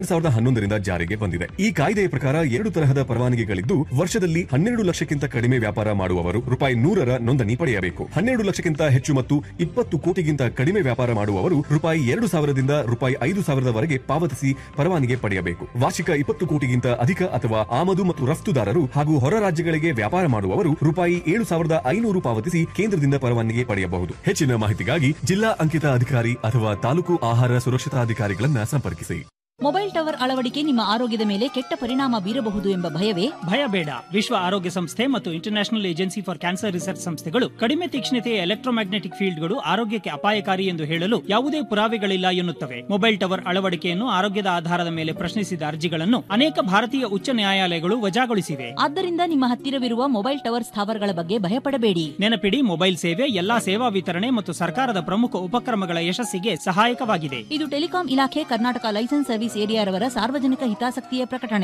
ಸಾವಿರದ ಹನ್ನೊಂದರಿಂದ ಜಾರಿಗೆ ಬಂದಿದೆ ಈ ಕಾಯ್ದೆಯ ಪ್ರಕಾರ ಎರಡು ತರಹದ ಪರವಾನಗಿಗಳಿದ್ದು ವರ್ಷದಲ್ಲಿ ಹನ್ನೆರಡು ಲಕ್ಷಕ್ಕಿಂತ ಕಡಿಮೆ ವ್ಯಾಪಾರ ಮಾಡುವವರು ರೂಪಾಯಿ ನೂರರ ನೋಂದಣಿ ಪಡೆಯಬೇಕು ಹನ್ನೆರಡು ಲಕ್ಷಕ್ಕಿಂತ ಹೆಚ್ಚು ಮತ್ತು ಇಪ್ಪತ್ತು ಕೋಟಿಗಿಂತ ಕಡಿಮೆ ವ್ಯಾಪಾರ ಮಾಡುವವರು ರೂಪಾಯಿ ಎರಡು ಸಾವಿರದಿಂದ ರೂಪಾಯಿ ಐದು ಸಾವಿರದವರೆಗೆ ಪಾವತಿಸಿ ಪರವಾನಗಿ ಪಡೆಯಬೇಕು ವಾರ್ಷಿಕ ಇಪ್ಪತ್ತು ಕೋಟಿಗಿಂತ ಅಧಿಕ ಅಥವಾ ಆಮದು ಮತ್ತು ರಫ್ತುದಾರರು ಹಾಗೂ ಹೊರ ರಾಜ್ಯಗಳಿಗೆ ವ್ಯಾಪಾರ ಮಾಡುವವರು ರೂಪಾಯಿ ಏಳು ಸಾವಿರದ ಐನೂರು ಪಾವತಿಸಿ ಕೇಂದ್ರದಿಂದ ಪರವಾನಗಿ ಪಡೆಯಬಹುದು ಹೆಚ್ಚಿನ ಮಾಹಿತಿಗಾಗಿ ಜಿಲ್ಲಾ ಅಂಕಿತ ಅಧಿಕಾರಿ ಅಥವಾ ತಾಲೂಕು ಆಹಾರ ಸುರಕ್ಷತಾಧಿಕಾರಿಗಳನ್ನ ಸಂಪರ್ಕಿಸಿ ಮೊಬೈಲ್ ಟವರ್ ಅಳವಡಿಕೆ ನಿಮ್ಮ ಆರೋಗ್ಯದ ಮೇಲೆ ಕೆಟ್ಟ ಪರಿಣಾಮ ಬೀರಬಹುದು ಎಂಬ ಭಯವೇ ಭಯ ಬೇಡ ವಿಶ್ವ ಆರೋಗ್ಯ ಸಂಸ್ಥೆ ಮತ್ತು International Agency for Cancer Research ಸಂಸ್ಥೆಗಳು ಕಡಿಮೆ ತೀಕ್ಷ್ಣತೆಯ ಎಲೆಕ್ಟ್ರೋಮ್ಯಾಗ್ನೆಟಿಕ್ ಫೀಲ್ಡ್ಗಳು ಆರೋಗ್ಯಕ್ಕೆ ಅಪಾಯಕಾರಿ ಎಂದು ಹೇಳಲು ಯಾವುದೇ ಪುರಾವೆಗಳಿಲ್ಲ ಎನ್ನುತ್ತವೆ ಮೊಬೈಲ್ ಟವರ್ ಅಳವಡಿಕೆಯನ್ನು ಆರೋಗ್ಯದ ಆಧಾರದ ಮೇಲೆ ಪ್ರಶ್ನಿಸಿದ ಅರ್ಜಿಗಳನ್ನು ಅನೇಕ ಭಾರತೀಯ ಉಚ್ಚ ನ್ಯಾಯಾಲಯಗಳು ವಜಾಗೊಳಿಸಿವೆ ಆದ್ದರಿಂದ ನಿಮ್ಮ ಹತ್ತಿರವಿರುವ ಮೊಬೈಲ್ ಟವರ್ ಸ್ಥಾವರಗಳ ಬಗ್ಗೆ ಭಯಪಡಬೇಡಿ ನೆನಪಿಡಿ ಮೊಬೈಲ್ ಸೇವೆ ಎಲ್ಲಾ ಸೇವಾ ವಿತರಣೆ ಮತ್ತು ಸರ್ಕಾರದ ಪ್ರಮುಖ ಉಪಕ್ರಮಗಳ ಯಶಸ್ಸಿಗೆ ಸಹಾಯಕವಾಗಿದೆ ಇದು ಟೆಲಿಕಾಂ ಇಲಾಖೆ ಕರ್ನಾಟಕ ಲೈಸೆನ್ಸ್ ಸರ್ವಿಸ್ ಏರಿಯಾರವರ ಸಾರ್ವಜನಿಕ ಹಿತಾಸಕ್ತಿಯ ಪ್ರಕಟಣೆ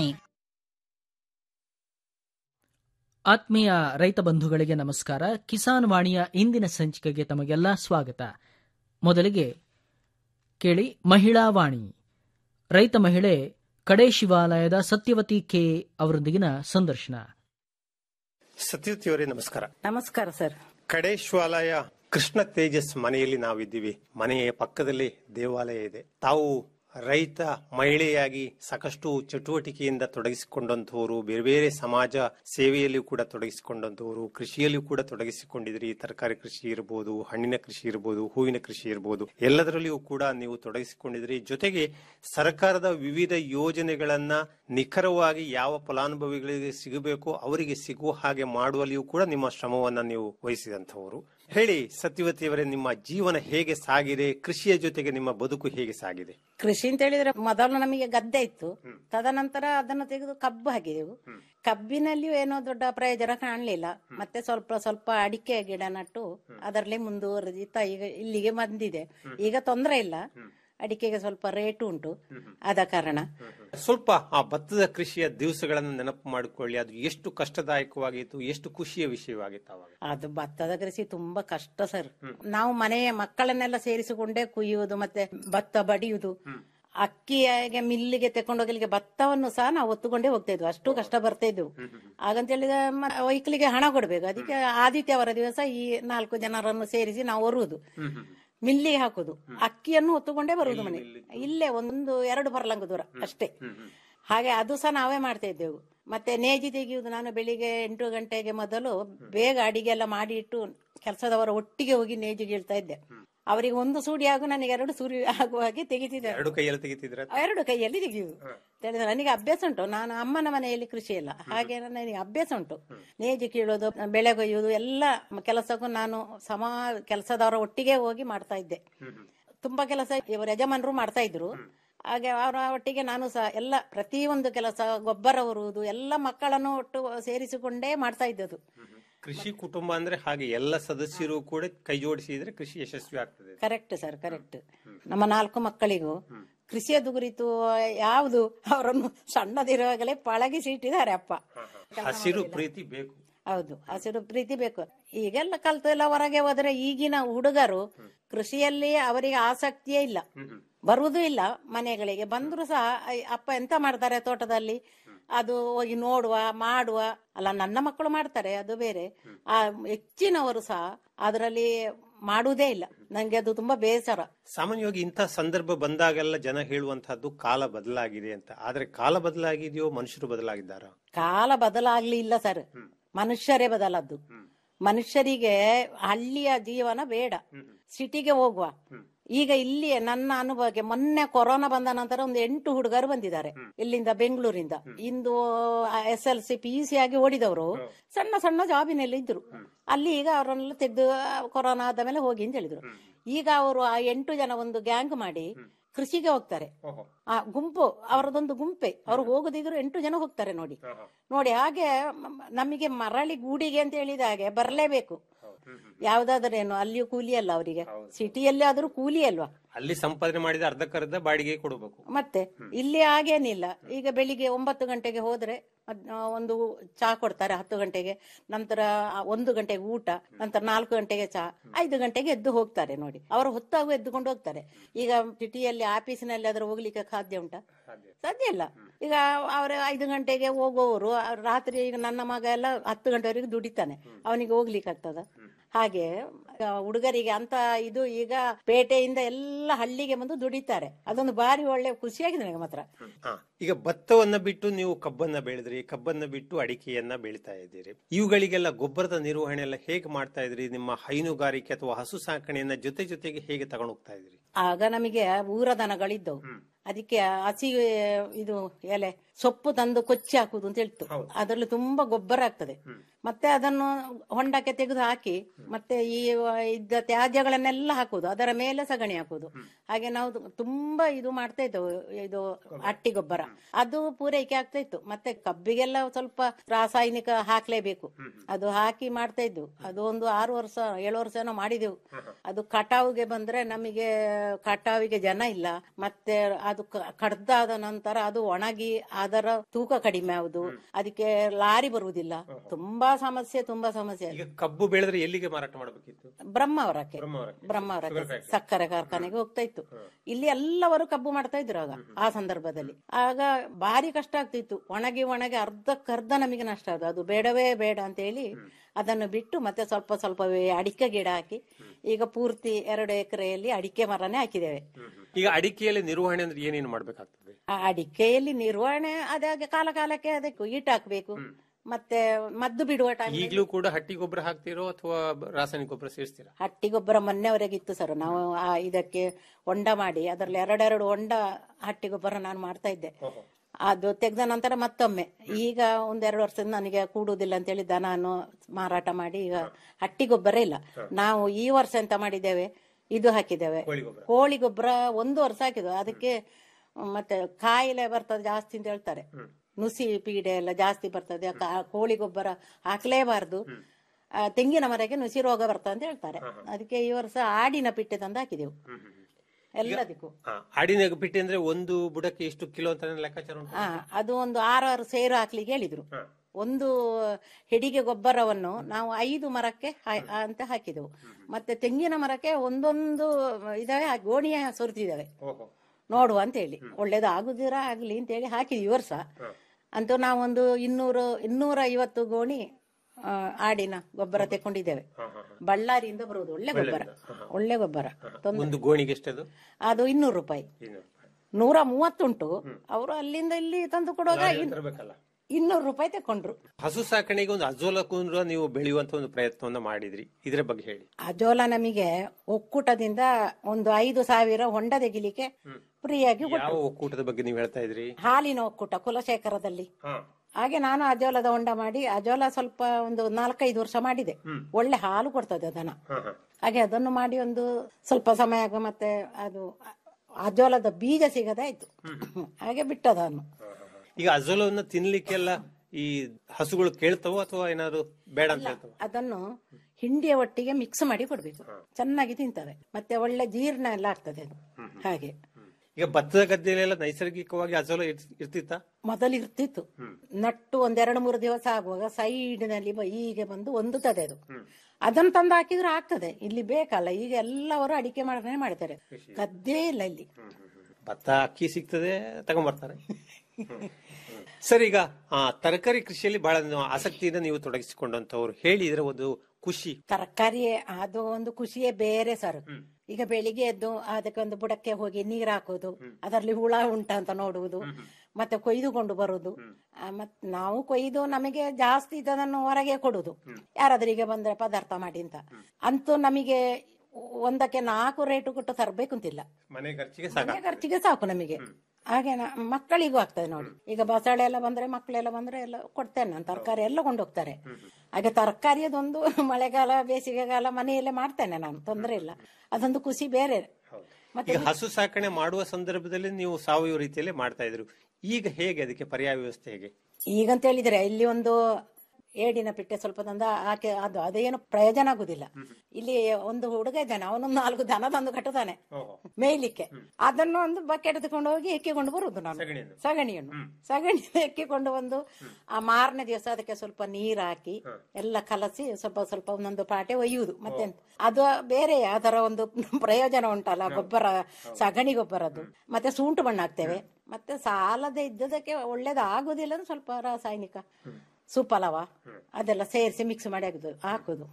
ಆತ್ಮೀಯ ರೈತ ಬಂಧುಗಳಿಗೆ ನಮಸ್ಕಾರ ಕಿಸಾನ್ ವಾಣಿಯ ಇಂದಿನ ಸಂಚಿಕೆಗೆ ತಮಗೆಲ್ಲ ಸ್ವಾಗತ ಮೊದಲಿಗೆ ಕೇಳಿ ಮಹಿಳಾ ವಾಣಿ ರೈತ ಮಹಿಳೆ ಕಡೆ ಶಿವಾಲಯದ ಸತ್ಯವತಿ ಕೆ ಅವರೊಂದಿಗಿನ ಸಂದರ್ಶನ ಸತ್ಯವತಿಯವರೇ ನಮಸ್ಕಾರ ನಮಸ್ಕಾರ ಸರ್ ಕಡೇಶ್ವಾಲಯ ಕೃಷ್ಣ ತೇಜಸ್ ಮನೆಯಲ್ಲಿ ನಾವಿದ್ದೀವಿ ಮನೆಯ ಪಕ್ಕದಲ್ಲಿ ದೇವಾಲಯ ಇದೆ ತಾವು ರೈತ ಮಹಿಳೆಯಾಗಿ ಸಾಕಷ್ಟು ಚಟುವಟಿಕೆಯಿಂದ ತೊಡಗಿಸಿಕೊಂಡಂತವರು ಬೇರೆ ಬೇರೆ ಸಮಾಜ ಸೇವೆಯಲ್ಲಿಯೂ ಕೂಡ ತೊಡಗಿಸಿಕೊಂಡಂತವರು ಕೃಷಿಯಲ್ಲಿಯೂ ಕೂಡ ತೊಡಗಿಸಿಕೊಂಡಿದ್ರಿ ತರಕಾರಿ ಕೃಷಿ ಇರಬಹುದು ಹಣ್ಣಿನ ಕೃಷಿ ಇರಬಹುದು ಹೂವಿನ ಕೃಷಿ ಇರಬಹುದು ಎಲ್ಲದರಲ್ಲಿಯೂ ಕೂಡ ನೀವು ತೊಡಗಿಸಿಕೊಂಡಿದ್ರಿ ಜೊತೆಗೆ ಸರ್ಕಾರದ ವಿವಿಧ ಯೋಜನೆಗಳನ್ನ ನಿಖರವಾಗಿ ಯಾವ ಫಲಾನುಭವಿಗಳಿಗೆ ಸಿಗಬೇಕೋ ಅವರಿಗೆ ಸಿಗುವ ಹಾಗೆ ಮಾಡುವಲ್ಲಿಯೂ ಕೂಡ ನಿಮ್ಮ ಶ್ರಮವನ್ನ ನೀವು ವಹಿಸಿದಂತವರು ಹೇಳಿ ಸತ್ಯವತಿಯವರೇ ನಿಮ್ಮ ಜೀವನ ಹೇಗೆ ಸಾಗಿದೆ ಕೃಷಿಯ ಜೊತೆಗೆ ನಿಮ್ಮ ಬದುಕು ಹೇಗೆ ಸಾಗಿದೆ ಕೃಷಿ ಅಂತ ಹೇಳಿದ್ರೆ ಮೊದಲು ನಮಗೆ ಗದ್ದೆ ಇತ್ತು ತದನಂತರ ಅದನ್ನು ತೆಗೆದು ಕಬ್ಬು ಹಾಕಿದೆವು ಕಬ್ಬಿನಲ್ಲಿಯೂ ಏನೋ ದೊಡ್ಡ ಪ್ರಯೋಜನ ಕಾಣಲಿಲ್ಲ ಮತ್ತೆ ಸ್ವಲ್ಪ ಸ್ವಲ್ಪ ಅಡಿಕೆ ಗಿಡ ನಟ್ಟು ಅದರಲ್ಲಿ ಮುಂದುವರೆದಿತ್ತ ಈಗ ಇಲ್ಲಿಗೆ ಬಂದಿದೆ ಈಗ ತೊಂದರೆ ಇಲ್ಲ ಅಡಿಕೆಗೆ ಸ್ವಲ್ಪ ರೇಟ್ ಉಂಟು ಆದ ಕಾರಣ ಸ್ವಲ್ಪ ಆ ಭತ್ತದ ಕೃಷಿಯ ದಿವಸಗಳನ್ನು ನೆನಪು ಮಾಡಿಕೊಳ್ಳಿ ಅದು ಎಷ್ಟು ಕಷ್ಟದಾಯಕವಾಗಿತ್ತು ಎಷ್ಟು ಖುಷಿಯ ವಿಷಯವಾಗಿತ್ತು ಅವಾಗ ಅದು ಭತ್ತದ ಕೃಷಿ ತುಂಬಾ ಕಷ್ಟ ಸರ್ ನಾವು ಮನೆಯ ಮಕ್ಕಳನ್ನೆಲ್ಲ ಸೇರಿಸಿಕೊಂಡೇ ಕುಯ್ಯುವುದು ಮತ್ತೆ ಭತ್ತ ಬಡಿಯುವುದು ಅಕ್ಕಿಗೆ ಮಿಲ್ಲಿಗೆ ತಕೊಂಡೋಗಲಿಕ್ಕೆ ಭತ್ತವನ್ನು ಸಹ ನಾವು ಒತ್ತುಕೊಂಡೇ ಹೋಗ್ತಾ ಇದ್ವು ಅಷ್ಟು ಕಷ್ಟ ಬರ್ತಾ ಇದ್ವು ಹಾಗಂತ ಹೇಳಿದ್ರೆ ವೈಕಲಿಗೆ ಹಣ ಕೊಡ್ಬೇಕು ಅದಕ್ಕೆ ಆದಿತ್ಯವಾರ ದಿವಸ ಈ ನಾಲ್ಕು ಜನರನ್ನು ಸೇರಿಸಿ ನಾವು ಹೊರುವುದು ಮಿಲ್ಲಿಗೆ ಹಾಕುದು ಅಕ್ಕಿಯನ್ನು ಹೊತ್ತುಕೊಂಡೇ ಬರುವುದು ಮನೆ ಇಲ್ಲೇ ಒಂದು ಎರಡು ಪರ್ಲಂಗ ದೂರ ಅಷ್ಟೇ ಹಾಗೆ ಅದು ಸಹ ನಾವೇ ಮಾಡ್ತಾ ಇದ್ದೆವು ಮತ್ತೆ ನೇಜಿ ತೆಗೆಯುವುದು ನಾನು ಬೆಳಿಗ್ಗೆ ಎಂಟು ಗಂಟೆಗೆ ಮೊದಲು ಬೇಗ ಅಡಿಗೆ ಎಲ್ಲ ಮಾಡಿ ಇಟ್ಟು ಕೆಲಸದವರ ಒಟ್ಟಿಗೆ ಹೋಗಿ ನೇಜಿಗೆ ಇಳ್ತಾ ಇದ್ದೆ ಅವರಿಗೆ ಒಂದು ಸೂಡಿ ಹಾಗೂ ನನಗೆ ಎರಡು ಸೂಡಿ ಆಗುವ ಹಾಗೆ ತೆಗಿತಿದ್ದೆ ಎರಡು ಕೈಯಲ್ಲಿ ತೆಗಿತಿದ್ರ ಎರಡು ಕೈಯಲ್ಲಿ ತೆಗೆಯುವುದು ಹೇಳಿದ್ರೆ ನನಗೆ ಅಭ್ಯಾಸ ಉಂಟು ನಾನು ಅಮ್ಮನ ಮನೆಯಲ್ಲಿ ಕೃಷಿ ಇಲ್ಲ ಹಾಗೆ ನನಗೆ ಅಭ್ಯಾಸ ಉಂಟು ನೇಜಿ ಕೀಳೋದು ಬೆಳೆ ಕೊಯ್ಯುವುದು ಎಲ್ಲ ಕೆಲಸಕ್ಕೂ ನಾನು ಸಮ ಕೆಲಸದವರ ಒಟ್ಟಿಗೆ ಹೋಗಿ ಮಾಡ್ತಾ ಇದ್ದೆ ತುಂಬಾ ಕೆಲಸ ಇವರು ಯಜಮಾನರು ಮಾಡ್ತಾ ಇದ್ರು ಹಾಗೆ ಅವರ ಒಟ್ಟಿಗೆ ನಾನು ಸಹ ಎಲ್ಲ ಪ್ರತಿಯೊಂದು ಕೆಲಸ ಗೊಬ್ಬರ ಹೊರುವುದು ಎಲ್ಲ ಮಕ್ಕಳನ್ನು ಒಟ್ಟು ಸೇರಿಸಿಕೊಂಡೇ ಮಾಡ್ತಾ ಇದ್ದದು ಕೃಷಿ ಕುಟುಂಬ ಅಂದ್ರೆ ಹಾಗೆ ಎಲ್ಲ ಸದಸ್ಯರು ಕೂಡ ಕೈ ಜೋಡಿಸಿದ್ರೆ ಕೃಷಿ ಯಶಸ್ವಿ ಆಗ್ತದೆ ಕರೆಕ್ಟ್ ಸರ್ ಕರೆಕ್ಟ್ ನಮ್ಮ ನಾಲ್ಕು ಮಕ್ಕಳಿಗೂ ಕೃಷಿಯದು ಕುರಿತು ಯಾವುದು ಅವರನ್ನು ಸಣ್ಣದಿರುವಾಗಲೇ ಪಳಗಿಸಿ ಇಟ್ಟಿದ್ದಾರೆ ಅಪ್ಪ ಹಸಿರು ಪ್ರೀತಿ ಬೇಕು ಹೌದು ಹಸಿರು ಪ್ರೀತಿ ಬೇಕು ಈಗೆಲ್ಲ ಕಲ್ತು ಎಲ್ಲ ಹೊರಗೆ ಹೋದ್ರೆ ಈಗಿನ ಹುಡುಗರು ಕೃಷಿಯಲ್ಲಿ ಅವರಿಗೆ ಆಸಕ್ತಿಯೇ ಇಲ್ಲ ಬರುವುದೂ ಇಲ್ಲ ಮನೆಗಳಿಗೆ ಬಂದ್ರು ಸಹ ಐ, ಅಪ್ಪ ಎಂತ ಮಾಡ್ತಾರೆ ತೋಟದಲ್ಲಿ ಅದು ಹೋಗಿ ನೋಡುವ ಮಾಡುವ ಅಲ್ಲ ನನ್ನ ಮಕ್ಕಳು ಮಾಡ್ತಾರೆ ಅದು ಬೇರೆ ಆ ಹೆಚ್ಚಿನವರು ಸಹ ಅದರಲ್ಲಿ ಮಾಡುವುದೇ ಇಲ್ಲ ನಂಗೆ ಅದು ತುಂಬಾ ಬೇಸರ ಸಾಮಾನ್ಯವಾಗಿ ಇಂತಹ ಸಂದರ್ಭ ಬಂದಾಗೆಲ್ಲ ಜನ ಹೇಳುವಂತಹದ್ದು ಕಾಲ ಬದಲಾಗಿದೆ ಅಂತ ಆದ್ರೆ ಕಾಲ ಬದಲಾಗಿದೆಯೋ ಮನುಷ್ಯರು ಬದಲಾಗಿದ್ದಾರ ಕಾಲ ಬದಲಾಗ್ಲಿ ಇಲ್ಲ ಸರ್ ಮನುಷ್ಯರೇ ಬದಲದ್ದು ಮನುಷ್ಯರಿಗೆ ಹಳ್ಳಿಯ ಜೀವನ ಬೇಡ ಸಿಟಿಗೆ ಹೋಗುವ ಈಗ ಇಲ್ಲಿ ನನ್ನ ಅನುಭವಕ್ಕೆ ಮೊನ್ನೆ ಕೊರೋನಾ ಬಂದ ನಂತರ ಒಂದು ಎಂಟು ಹುಡುಗರು ಬಂದಿದ್ದಾರೆ ಇಲ್ಲಿಂದ ಬೆಂಗಳೂರಿಂದ ಇಂದು S L C P U C ಆಗಿ ಓಡಿದವರು ಸಣ್ಣ ಸಣ್ಣ ಜಾಬಿನಲ್ಲಿ ಇದ್ರು ಅಲ್ಲಿ ಈಗ ಅವರನ್ನೆಲ್ಲ ತೆಗೆದು ಕೊರೋನಾ ಆದ ಮೇಲೆ ಹೋಗಿ ಅಂತ ಹೇಳಿದ್ರು ಈಗ ಅವರು ಆ ಎಂಟು ಜನ ಒಂದು ಗ್ಯಾಂಗ್ ಮಾಡಿ ಕೃಷಿಗೆ ಹೋಗ್ತಾರೆ ಆ ಗುಂಪು ಅವರದೊಂದು ಗುಂಪೆ ಅವ್ರು ಹೋಗದಿದ್ರು ಎಂಟು ಜನ ಹೋಗ್ತಾರೆ ನೋಡಿ ನೋಡಿ ಹಾಗೆ ಮ- ನಮಗೆ ಮರಳಿ ಗೂಡಿಗೆ ಅಂತ ಹೇಳಿದ ಹಾಗೆ ಬರಲೇಬೇಕು ಯಾವ್ದಾದ್ರೇನು ಅಲ್ಲಿಯೂ ಕೂಲಿ ಅಲ್ಲ ಅವರಿಗೆ ಸಿಟಿಯಲ್ಲಿ ಆದ್ರೂ ಕೂಲಿ ಅಲ್ವಾ ಅಲ್ಲಿ ಸಂಪಾದನೆ ಮಾಡಿದ ಅರ್ಧಕ್ಕರ್ಧ ಬಾಡಿಗೆ ಕೊಡಬೇಕು ಮತ್ತೆ ಇಲ್ಲಿ ಹಾಗೇನಿಲ್ಲ ಈಗ ಬೆಳಿಗ್ಗೆ ಒಂಬತ್ತು ಗಂಟೆಗೆ ಹೋದ್ರೆ ಅದ್- ಆ, ಒಂದು ಚಹಾ ಕೊಡ್ತಾರೆ ಹತ್ತು ಗಂಟೆಗೆ ನಂತರ ಆ, ಒಂದು ಗಂಟೆಗೆ ಊಟ ನಂತರ ನಾಲ್ಕು ಗಂಟೆಗೆ ಚಹಾ ಐದು ಗಂಟೆಗೆ ಎದ್ದು ಹೋಗ್ತಾರೆ ನೋಡಿ ಅವರು ಹೊತ್ತಾಗೂ ಎದ್ದುಕೊಂಡು ಹೋಗ್ತಾರೆ ಈಗ ಸಿಟಿಯಲ್ಲಿ ಆಫೀಸಿನಲ್ಲಿ ಆದ್ರೂ ಹೋಗ್ಲಿಕ್ಕೆ ಸಾಧ್ಯ ಉಂಟಾ ಸಾಧ್ಯ ಇಲ್ಲ ಈಗ ಅವರ ಐದು ಗಂಟೆಗೆ ಹೋಗುವವರು ರಾತ್ರಿ ಈಗ ನನ್ನ ಮಗ ಎಲ್ಲ ಹತ್ತು ಗಂಟೆವರೆಗೆ ದುಡಿತಾನೆ ಅವನಿಗೆ ಹೋಗ್ಲಿಕ್ಕೆ ಆಗ್ತದ ಹಾಗೆ ಆ, ಹುಡುಗರಿಗೆ ಅಂತ ಇದು ಈಗ ಪೇಟೆಯಿಂದ ಎಲ್ಲ ಹಳ್ಳಿಗೆ ಬಂದು ದುಡಿತಾರೆ ಅದೊಂದು ಬಾರಿ ಒಳ್ಳೆ ಖುಷಿಯಾಗಿದೆ ನನಗೆ ಮಾತ್ರ ಹಾ. ಈಗ ಭತ್ತವನ್ನ ಬಿಟ್ಟು ನೀವು ಕಬ್ಬನ್ನ ಬೆಳೆದ್ರಿ ಕಬ್ಬನ್ನ ಬಿಟ್ಟು ಅಡಿಕೆಯನ್ನ ಬೆಳಿತಾ ಇದ್ದೀರಿ ಇವುಗಳಿಗೆಲ್ಲ ಗೊಬ್ಬರದ ನಿರ್ವಹಣೆ ಎಲ್ಲ ಹೇಗೆ ಮಾಡ್ತಾ ಇದ್ರಿ ನಿಮ್ಮ ಹೈನುಗಾರಿಕೆ ಅಥವಾ ಹಸು ಸಾಕಣೆಯನ್ನ ಜೊತೆ ಜೊತೆಗೆ ಹೇಗೆ ತಗೊಂಡು ಹೋಗ್ತಾ ಇದ್ರಿ ಆಗ ನಮಗೆ ಊರ ದನಗಳಿದ್ದವು ಅದಕ್ಕೆ ಹಸಿ ಇದು ಎಲೆ ಸೊಪ್ಪು ತಂದು ಕೊಚ್ಚಿ ಹಾಕುದು ಅಂತ ಹೇಳ್ತು ಅದರಲ್ಲಿ ತುಂಬಾ ಗೊಬ್ಬರ ಆಗ್ತದೆ ಮತ್ತೆ ಅದನ್ನು ಹೊಂಡಕ್ಕೆ ತೆಗೆದು ಹಾಕಿ ಮತ್ತೆ ಈ ಇದ್ದ ತ್ಯಾಜ್ಯಗಳನ್ನೆಲ್ಲ ಹಾಕುದು ಅದರ ಮೇಲೆ ಸಗಣಿ ಹಾಕುದು ಹಾಗೆ ನಾವು ತು- ತುಂಬಾ ಇದು ಮಾಡ್ತಾ ಇದ್ದೆವು ಇದು ಹಟ್ಟಿ ಗೊಬ್ಬರ ಅದು ಪೂರೈಕೆ ಆಗ್ತಾ ಇತ್ತು ಮತ್ತೆ ಕಬ್ಬಿಗೆಲ್ಲ ಸ್ವಲ್ಪ ರಾಸಾಯನಿಕ ಹಾಕ್ಲೇಬೇಕು ಅದು ಹಾಕಿ ಮಾಡ್ತಾ ಇದ್ದು ಅದು ಒಂದು ಆರು ವರ್ಷ ಏಳು ವರ್ಷ ಏನೋ ಮಾಡಿದೆವು ಅದು ಕಟಾವಿಗೆ ಬಂದ್ರೆ ನಮಗೆ ಕಟಾವಿಗೆ ಜನ ಇಲ್ಲ ಮತ್ತೆ ಅದು ಕ- ಕಡ್ದಾದ ನಂತರ ಅದು ಒಣಗಿ ಅದರ ತೂಕ ಕಡಿಮೆ ಆಗುದು ಅದಕ್ಕೆ ಲಾರಿ ಬರುವುದಿಲ್ಲ ತುಂಬಾ ಸಮಸ್ಯೆ ತುಂಬಾ ಸಮಸ್ಯೆ ಈಗ ಕಬ್ಬು ಬೆಳೆದ್ರೆ ಎಲ್ಲಿಗೆ ಮಾರಾಟ ಮಾಡಬೇಕಿತ್ತು ಬ್ರಹ್ಮಾವರಕ್ಕೆ ಬ್ರಹ್ಮಾವರಕ್ಕೆ. ಬ್ರಹ್ಮಾವರಕ್ಕೆ ಸಕ್ಕರೆ ಕಾರ್ಖಾನೆಗೆ ಹೋಗ್ತಾ ಇತ್ತು ಇಲ್ಲಿ ಎಲ್ಲವರು ಕಬ್ಬು ಮಾಡ್ತಾ ಇದ್ರು ಆಗ ಆ ಸಂದರ್ಭದಲ್ಲಿ ಆಗ ಭಾರಿ ಕಷ್ಟ ಆಗ್ತಿತ್ತು ಒಣಗಿ ಒಣಗಿ ಅರ್ಧಕ್ಕರ್ಧ ನಮಗೆ ನಷ್ಟ ಆಗುದು ಅದು ಬೇಡವೇ ಬೇಡ ಅಂತ ಹೇಳಿ ಅದನ್ನು ಬಿಟ್ಟು ಮತ್ತೆ ಸ್ವಲ್ಪ ಸ್ವಲ್ಪವೇ ಅಡಿಕೆ ಗಿಡ ಹಾಕಿ ಈಗ ಪೂರ್ತಿ ಎರಡು ಎಕರೆಯಲ್ಲಿ ಅಡಿಕೆ ಮರನೇ ಹಾಕಿದ್ದೇವೆ ಈಗ ಅಡಿಕೆಯಲ್ಲಿ ನಿರ್ವಹಣೆ ಅಂದ್ರೆ ಏನೇನು ಮಾಡ್ಬೇಕಾಗ್ತದೆ ಆ ಅಡಿಕೆಯಲ್ಲಿ ನಿರ್ವಹಣೆ ಅದಾಗೆ ಕಾಲ ಕಾಲಕ್ಕೆ ಅದಕ್ಕೆ ಈಟ್ ಹಾಕ್ಬೇಕು ಮತ್ತೆ ಮದ್ದು ಬಿಡುವ ಟೈಮ್ ಈಗಲೂ ಕೂಡ ಹಟ್ಟಿ ಗೊಬ್ಬರ ಹಾಕ್ತಿರೋ ಅಥವಾ ರಾಸಾಯನಿಕ ಗೊಬ್ಬರ ಸೇರಿಸ್ತೀರಾ ಹಟ್ಟಿ ಗೊಬ್ಬರ ಮೊನ್ನೆವರೆಗೆ ಇತ್ತು ಸರ್ ನಾವು ಆ ಇದಕ್ಕೆ ಹೊಂಡ ಮಾಡಿ ಅದರಲ್ಲಿ ಎರಡೆರಡು ಹೊಂಡ ಹಟ್ಟಿ ಗೊಬ್ಬರ ನಾನು ಮಾಡ್ತಾ ಇದ್ದೆ ಅದು ತೆಗೆದ ನಂತರ ಮತ್ತೊಮ್ಮೆ ಈಗ ಒಂದೆರಡು ವರ್ಷದಿಂದ ನನಗೆ ಕೂಡುವುದಿಲ್ಲ ಅಂತ ಹೇಳಿ ದನಾನು ಮಾರಾಟ ಮಾಡಿ ಈಗ ಹಟ್ಟಿ ಗೊಬ್ಬರ ಇಲ್ಲ ನಾವು ಈ ವರ್ಷ ಎಂತ ಮಾಡಿದ್ದೇವೆ ಇದು ಹಾಕಿದ್ದೇವೆ ಕೋಳಿ ಗೊಬ್ಬರ ಒಂದು ವರ್ಷ ಹಾಕಿದ್ವು ಅದಕ್ಕೆ ಮತ್ತೆ ಕಾಯಿಲೆ ಬರ್ತದೆ ಜಾಸ್ತಿ ಅಂತ ಹೇಳ್ತಾರೆ ನುಸಿ ಪೀಡೆ ಎಲ್ಲ ಜಾಸ್ತಿ ಬರ್ತದೆ ಕಾ- ಕೋಳಿ ಗೊಬ್ಬರ ಹಾಕ್ಲೇಬಾರ್ದು ಆ, ತೆಂಗಿನ ಮರಕ್ಕೆ ನುಸಿ ರೋಗ ಬರ್ತದೆ ಅಂತ ಹೇಳ್ತಾರೆ ಅದಕ್ಕೆ ಈ ವರ್ಷ ಆಡಿನ ಪಿಟ್ಟೆ ತಂದು ಹಾಕಿದೆವು ಎಲ್ಲದಕ್ಕೂ ಹಾ, ಆಡಿನ ಬಿಟ್ಟಿ ಅಂದ್ರೆ ಒಂದು ಬುಡಕ್ಕೆ ಎಷ್ಟು ಕಿಲೋ ಅಂತ ಲೆಕ್ಕಾಚಾರ ಉಂಟು ಹಾ ಅದು ಒಂದು ಆರಾರು ಸೇರು ಹಾಕ್ಲಿಕ್ಕೆ ಹೇಳಿದ್ರು ಒಂದು ಹೆಡಿಗೆ ಗೊಬ್ಬರವನ್ನು ನಾವು ಐದು ಮರಕ್ಕೆ ಹಾ- ಅಂತ ಹಾಕಿದೆವು ಮತ್ತೆ ತೆಂಗಿನ ಮರಕ್ಕೆ ಒಂದೊಂದು ಇದಾವೆ ಆ ಗೋಣಿಯ ಸುರಿದಿದ್ದಾವೆ ನೋಡುವ ಅಂತ ಹೇಳಿ ಒಳ್ಳೇದು ಆಗುದಿರ ಆಗ್ಲಿ ಅಂತ ಹೇಳಿ ಹಾಕಿದ್ವಿ ಈ ವರ್ಷ ಅಂತೂ ನಾವೊಂದು ಇನ್ನೂರು ಇನ್ನೂರ ಐವತ್ತು ಗೋಣಿ ಆ, ಆಡಿನ ಗೊಬ್ಬರ ತೆಕೊಂಡಿದ್ದೇವೆ ಬಳ್ಳಾರಿಯಿಂದ ಬರುವುದು ಒಳ್ಳೆ ಗೊಬ್ಬರ ಒಳ್ಳೆ ಗೊಬ್ಬರ ತೊಂದ್ರೆ ಒಂದು ಗೋಣಿಗೆ ಎಷ್ಟದು ಅದು ಇನ್ನೂರು ರೂಪಾಯಿ ನೂರ ಮೂವತ್ತುಂಟು ಅವರು ಅಲ್ಲಿಂದ ಇಲ್ಲಿ ತಂದು ಕೊಡುವಾಗ ಇನ್- ತರಬೇಕಲ್ಲ ಇನ್ನೂರು ರೂಪಾಯಿ ತಕೊಂಡ್ರು ಹಸು ಸಾಕಣೆಗೆ ಒಂದು ಅಜೋಲ ಕುಂದ್ರ ನೀವು ಬೆಳೆಯುವಂತ ಒಂದು ಪ್ರಯತ್ನವನ್ನ ಮಾಡಿದ್ರಿ ಇದ್ರ ಬಗ್ಗೆ ಹೇಳಿ ಅಜೋಲ ನಮಗೆ ಒಕ್ಕೂಟದಿಂದ ಒಂದು ಐದು ಸಾವಿರ ಹೊಂಡ ತೆಗಿಲಿಕ್ಕೆ ಫ್ರೀಯಾಗಿ ಯಾವ ಕೊಟ್ಟರು ಒಕ್ಕೂಟದ ಬಗ್ಗೆ ನೀವು ಹೇಳ್ತಾ ಇದ್ರಿ ಹಾಲಿನ ಒಕ್ಕೂಟ ಕುಲಶೇಖರದಲ್ಲಿ ಹಾಗೆ ನಾನು ಅಜೋಲದ ಹೊಂಡ ಮಾಡಿ ಅಜೋಲ ಸ್ವಲ್ಪ ಒಂದು ನಾಲ್ಕೈದು ವರ್ಷ ಮಾಡಿದೆ ಒಳ್ಳೆ ಹಾಲು ಕೊಡ್ತದೆ ದನ ಹಾಗೆ ಅದನ್ನು ಮಾಡಿ ಒಂದು ಸ್ವಲ್ಪ ಸಮಯ ಆಗ ಮತ್ತೆ ಅದು ಅಜೋಲದ ಬೀಜ ಸಿಗದೆ ಆಯ್ತು ಹಾಗೆ ಬಿಟ್ಟದನ್ನು ಈಗ ಅಜೋಲವನ್ನ ತಿನ್ಲಿಕ್ಕೆಲ್ಲ ಈ ಹಸುಗಳು ಕೇಳ್ತಾವೋ ಅಥವಾ ಏನಾದ್ರು ಬೇಡ ಅಂತ ಹೇಳ್ತಾವ ಅದನ್ನು ಹಿಂಡಿಯ ಒಟ್ಟಿಗೆ ಮಿಕ್ಸ್ ಮಾಡಿ ಕೊಡ್ಬೇಕು ಚೆನ್ನಾಗಿ ತಿಂತವೆ ಮತ್ತೆ ಒಳ್ಳೆ ಜೀರ್ಣ ಎಲ್ಲ ಆಗ್ತದೆ ಅದು ಹಾಗೆ ಈಗ ಭತ್ತದ ಗದ್ದೆಯಲ್ಲೆಲ್ಲ ನೈಸರ್ಗಿಕವಾಗಿ ಅಜೋಲ ಇರ್ತ್- ಇರ್ತಿತ್ತ ಮೊದಲು ಇರ್ತಿತ್ತು ನಟ್ಟು ಒಂದೆರಡು ಮೂರು ದಿವಸ ಆಗುವಾಗ ಸೈಡ್ನಲ್ಲಿ ಹೀಗೆ ಬಂದು ಒಂದುತ್ತದೆ ಅದು ಅದನ್ನು ತಂದು ಹಾಕಿದ್ರೆ ಆಗ್ತದೆ ಇಲ್ಲಿ ಬೇಕಲ್ಲ ಈಗ ಎಲ್ಲವರು ಅಡಿಕೆ ಮಾಡನೆ ಮಾಡ್ತಾರೆ ಗದ್ದೆ ಇಲ್ಲ ಇಲ್ಲಿ ಭತ್ತ ಅಕ್ಕಿ ಸಿಗ್ತದೆ ತಗೊಂಡ್ಬರ್ತಾರೆ ಸರ್ ಈಗ ಆ, ತರಕಾರಿ ಕೃಷಿಯಲ್ಲಿ ಬಹಳ ನೀವು ಆಸಕ್ತಿಯಿಂದ ನೀವು ತೊಡಗಿಸಿಕೊಂಡಂತವ್ರು ಹೇಳಿ ಇದ್ರ ಒಂದು ಖುಷಿ ತರಕಾರಿ ಅದು ಒಂದು ಖುಷಿಯೇ ಬೇರೆ ಸರ್ ಈಗ ಬೆಳಿಗ್ಗೆ ಎದ್ದು ಅದಕ್ಕೆ ಒಂದು ಬುಡಕ್ಕೆ ಹೋಗಿ ನೀರ್ ಹಾಕೋದು ಅದರಲ್ಲಿ ಹುಳ ಉಂಟ ಅಂತ ನೋಡುವುದು ಮತ್ತೆ ಕೊಯ್ದುಕೊಂಡು ಬರುದು ಆ, ಮತ್ ನಾವು ಕೊಯ್ದು ನಮಗೆ ಜಾಸ್ತಿ ಇದನ್ನು ಹೊರಗೆ ಕೊಡುದು ಯಾರಾದ್ರಿಗೆ ಬಂದ್ರೆ ಪದಾರ್ಥ ಮಾಡಿ ಅಂತ ಅಂತೂ ನಮಗೆ ಒಂದಕ್ಕೆ ನಾಲ್ಕು ರೇಟು ಕೊಟ್ಟು ತರಬೇಕು ಅಂತಿಲ್ಲ ಮನೆ ಖರ್ಚಿಗೆ ಮನೆ ಖರ್ಚಿಗೆ ಸಾಕು ನಮಗೆ ಹಾಗೆ ನ- ಮಕ್ಕಳಿಗೂ ಆಗ್ತದೆ ನೋಡಿ ಈಗ ಬಸಳೆ ಎಲ್ಲ ಬಂದ್ರೆ ಮಕ್ಕಳೆಲ್ಲ ಬಂದ್ರೆ ಎಲ್ಲ ಕೊಡ್ತೇನೆ ನಾನು ತರಕಾರಿ ಎಲ್ಲ ಕೊಂಡೋಗ್ತಾರೆ ಹಾಗೆ ತರಕಾರಿ ಅದೊಂದು ಮಳೆಗಾಲ ಬೇಸಿಗೆಗಾಲ ಮನೆಯಲ್ಲೇ ಮಾಡ್ತೇನೆ ನಾನು ತೊಂದರೆ ಇಲ್ಲ ಅದೊಂದು ಖುಷಿ ಬೇರೆ ಮತ್ತೆ ಈಗ ಹಸು ಸಾಕಣೆ ಮಾಡುವ ಸಂದರ್ಭದಲ್ಲಿ ನೀವು ಸಾವಯವ ರೀತಿಯಲ್ಲಿ ಮಾಡ್ತಾ ಇದ್ರು ಈಗ ಹೇಗೆ ಅದಕ್ಕೆ ಪರ್ಯಾಯ ವ್ಯವಸ್ಥೆ ಹೇಗೆ ಈಗಂತ ಹೇಳಿದ್ರೆ ಇಲ್ಲಿ ಒಂದು ಏಡಿನ ಪಿಟ್ಟೆ ಸ್ವಲ್ಪ ತಂದ ಆಕೆ ಅದು ಅದೇನು ಪ್ರಯೋಜನ ಆಗುದಿಲ್ಲ ಇಲ್ಲಿ ಒಂದು ಹುಡುಗ ಇದ್ದಾನೆ ಅವನೊಂದು ನಾಲ್ಕು ದನ ತಂದು ಕಟ್ಟುತ್ತಾನೆ ಮೇಯ್ಲಿಕ್ಕೆ ಅದನ್ನು ಒಂದು ಬಕೆಟ್ ತಕೊಂಡು ಹೋಗಿ ಎಕ್ಕಿಕೊಂಡು ಬರುದು ನಾನು ಸಗಣಿಯನ್ನು ಸಗಣಿ ಎಕ್ಕಿಕೊಂಡು ಬಂದು ಆ ಮಾರನೇ ದಿವಸ ಅದಕ್ಕೆ ಸ್ವಲ್ಪ ನೀರ್ ಹಾಕಿ ಎಲ್ಲ ಕಲಸಿ ಸ್ವಲ್ಪ ಸ್ವಲ್ಪ ಒಂದೊಂದು ಪಾಟೆ ಒಯ್ಯುವುದು ಮತ್ತೆ ಅದು ಬೇರೆ ಅದರ ಒಂದು ಪ್ರಯೋಜನ ಉಂಟಲ್ಲ ಗೊಬ್ಬರ ಸಗಣಿ ಗೊಬ್ಬರದ್ದು ಮತ್ತೆ ಸೂಂಟು ಮಣ್ಣು ಹಾಕ್ತೇವೆ ಮತ್ತೆ ಸಾಲದೆ ಇದ್ದದಕ್ಕೆ ಒಳ್ಳೇದು ಆಗುದಿಲ್ಲ ಅಂದ್ರೆ ಸ್ವಲ್ಪ ರಾಸಾಯನಿಕ ಸುಫಲವ ಅದೆಲ್ಲ ಸೇರಿಸಿ ಮಿಕ್ಸ್ ಮಾಡಿ ಹಾಕುದು ಹಾಕುದು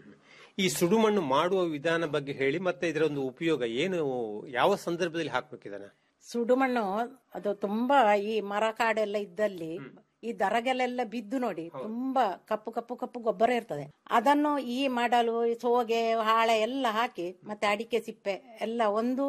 ಈ ಸುಡುಮಣ್ಣು ಮಾಡುವ ವಿಧಾನ ಬಗ್ಗೆ ಹೇಳಿ ಮತ್ತೆ ಇದರ ಒಂದು ಉಪಯೋಗ ಏನು ಯಾವ ಸಂದರ್ಭದಲ್ಲಿ ಹಾಕ್ಬೇಕು ಇದನ್ನ ಸುಡುಮಣ್ಣು ಅದು ತುಂಬಾ ಈ ಮರ ಕಾಡೆಲ್ಲ ಇದ್ದಲ್ಲಿ ಈ ದರಗೆಲೆಲ್ಲ ಬಿದ್ದು ನೋಡಿ ತುಂಬಾ ಕಪ್ಪು ಕಪ್ಪು ಕಪ್ಪು ಗೊಬ್ಬರ ಇರ್ತದೆ ಅದನ್ನು ಈ ಮಾಡಲು ಈ ಸೋಗೆ ಹಾಳೆ ಎಲ್ಲ ಹಾಕಿ ಮತ್ತೆ ಅಡಿಕೆ ಸಿಪ್ಪೆ ಎಲ್ಲ ಒಂದು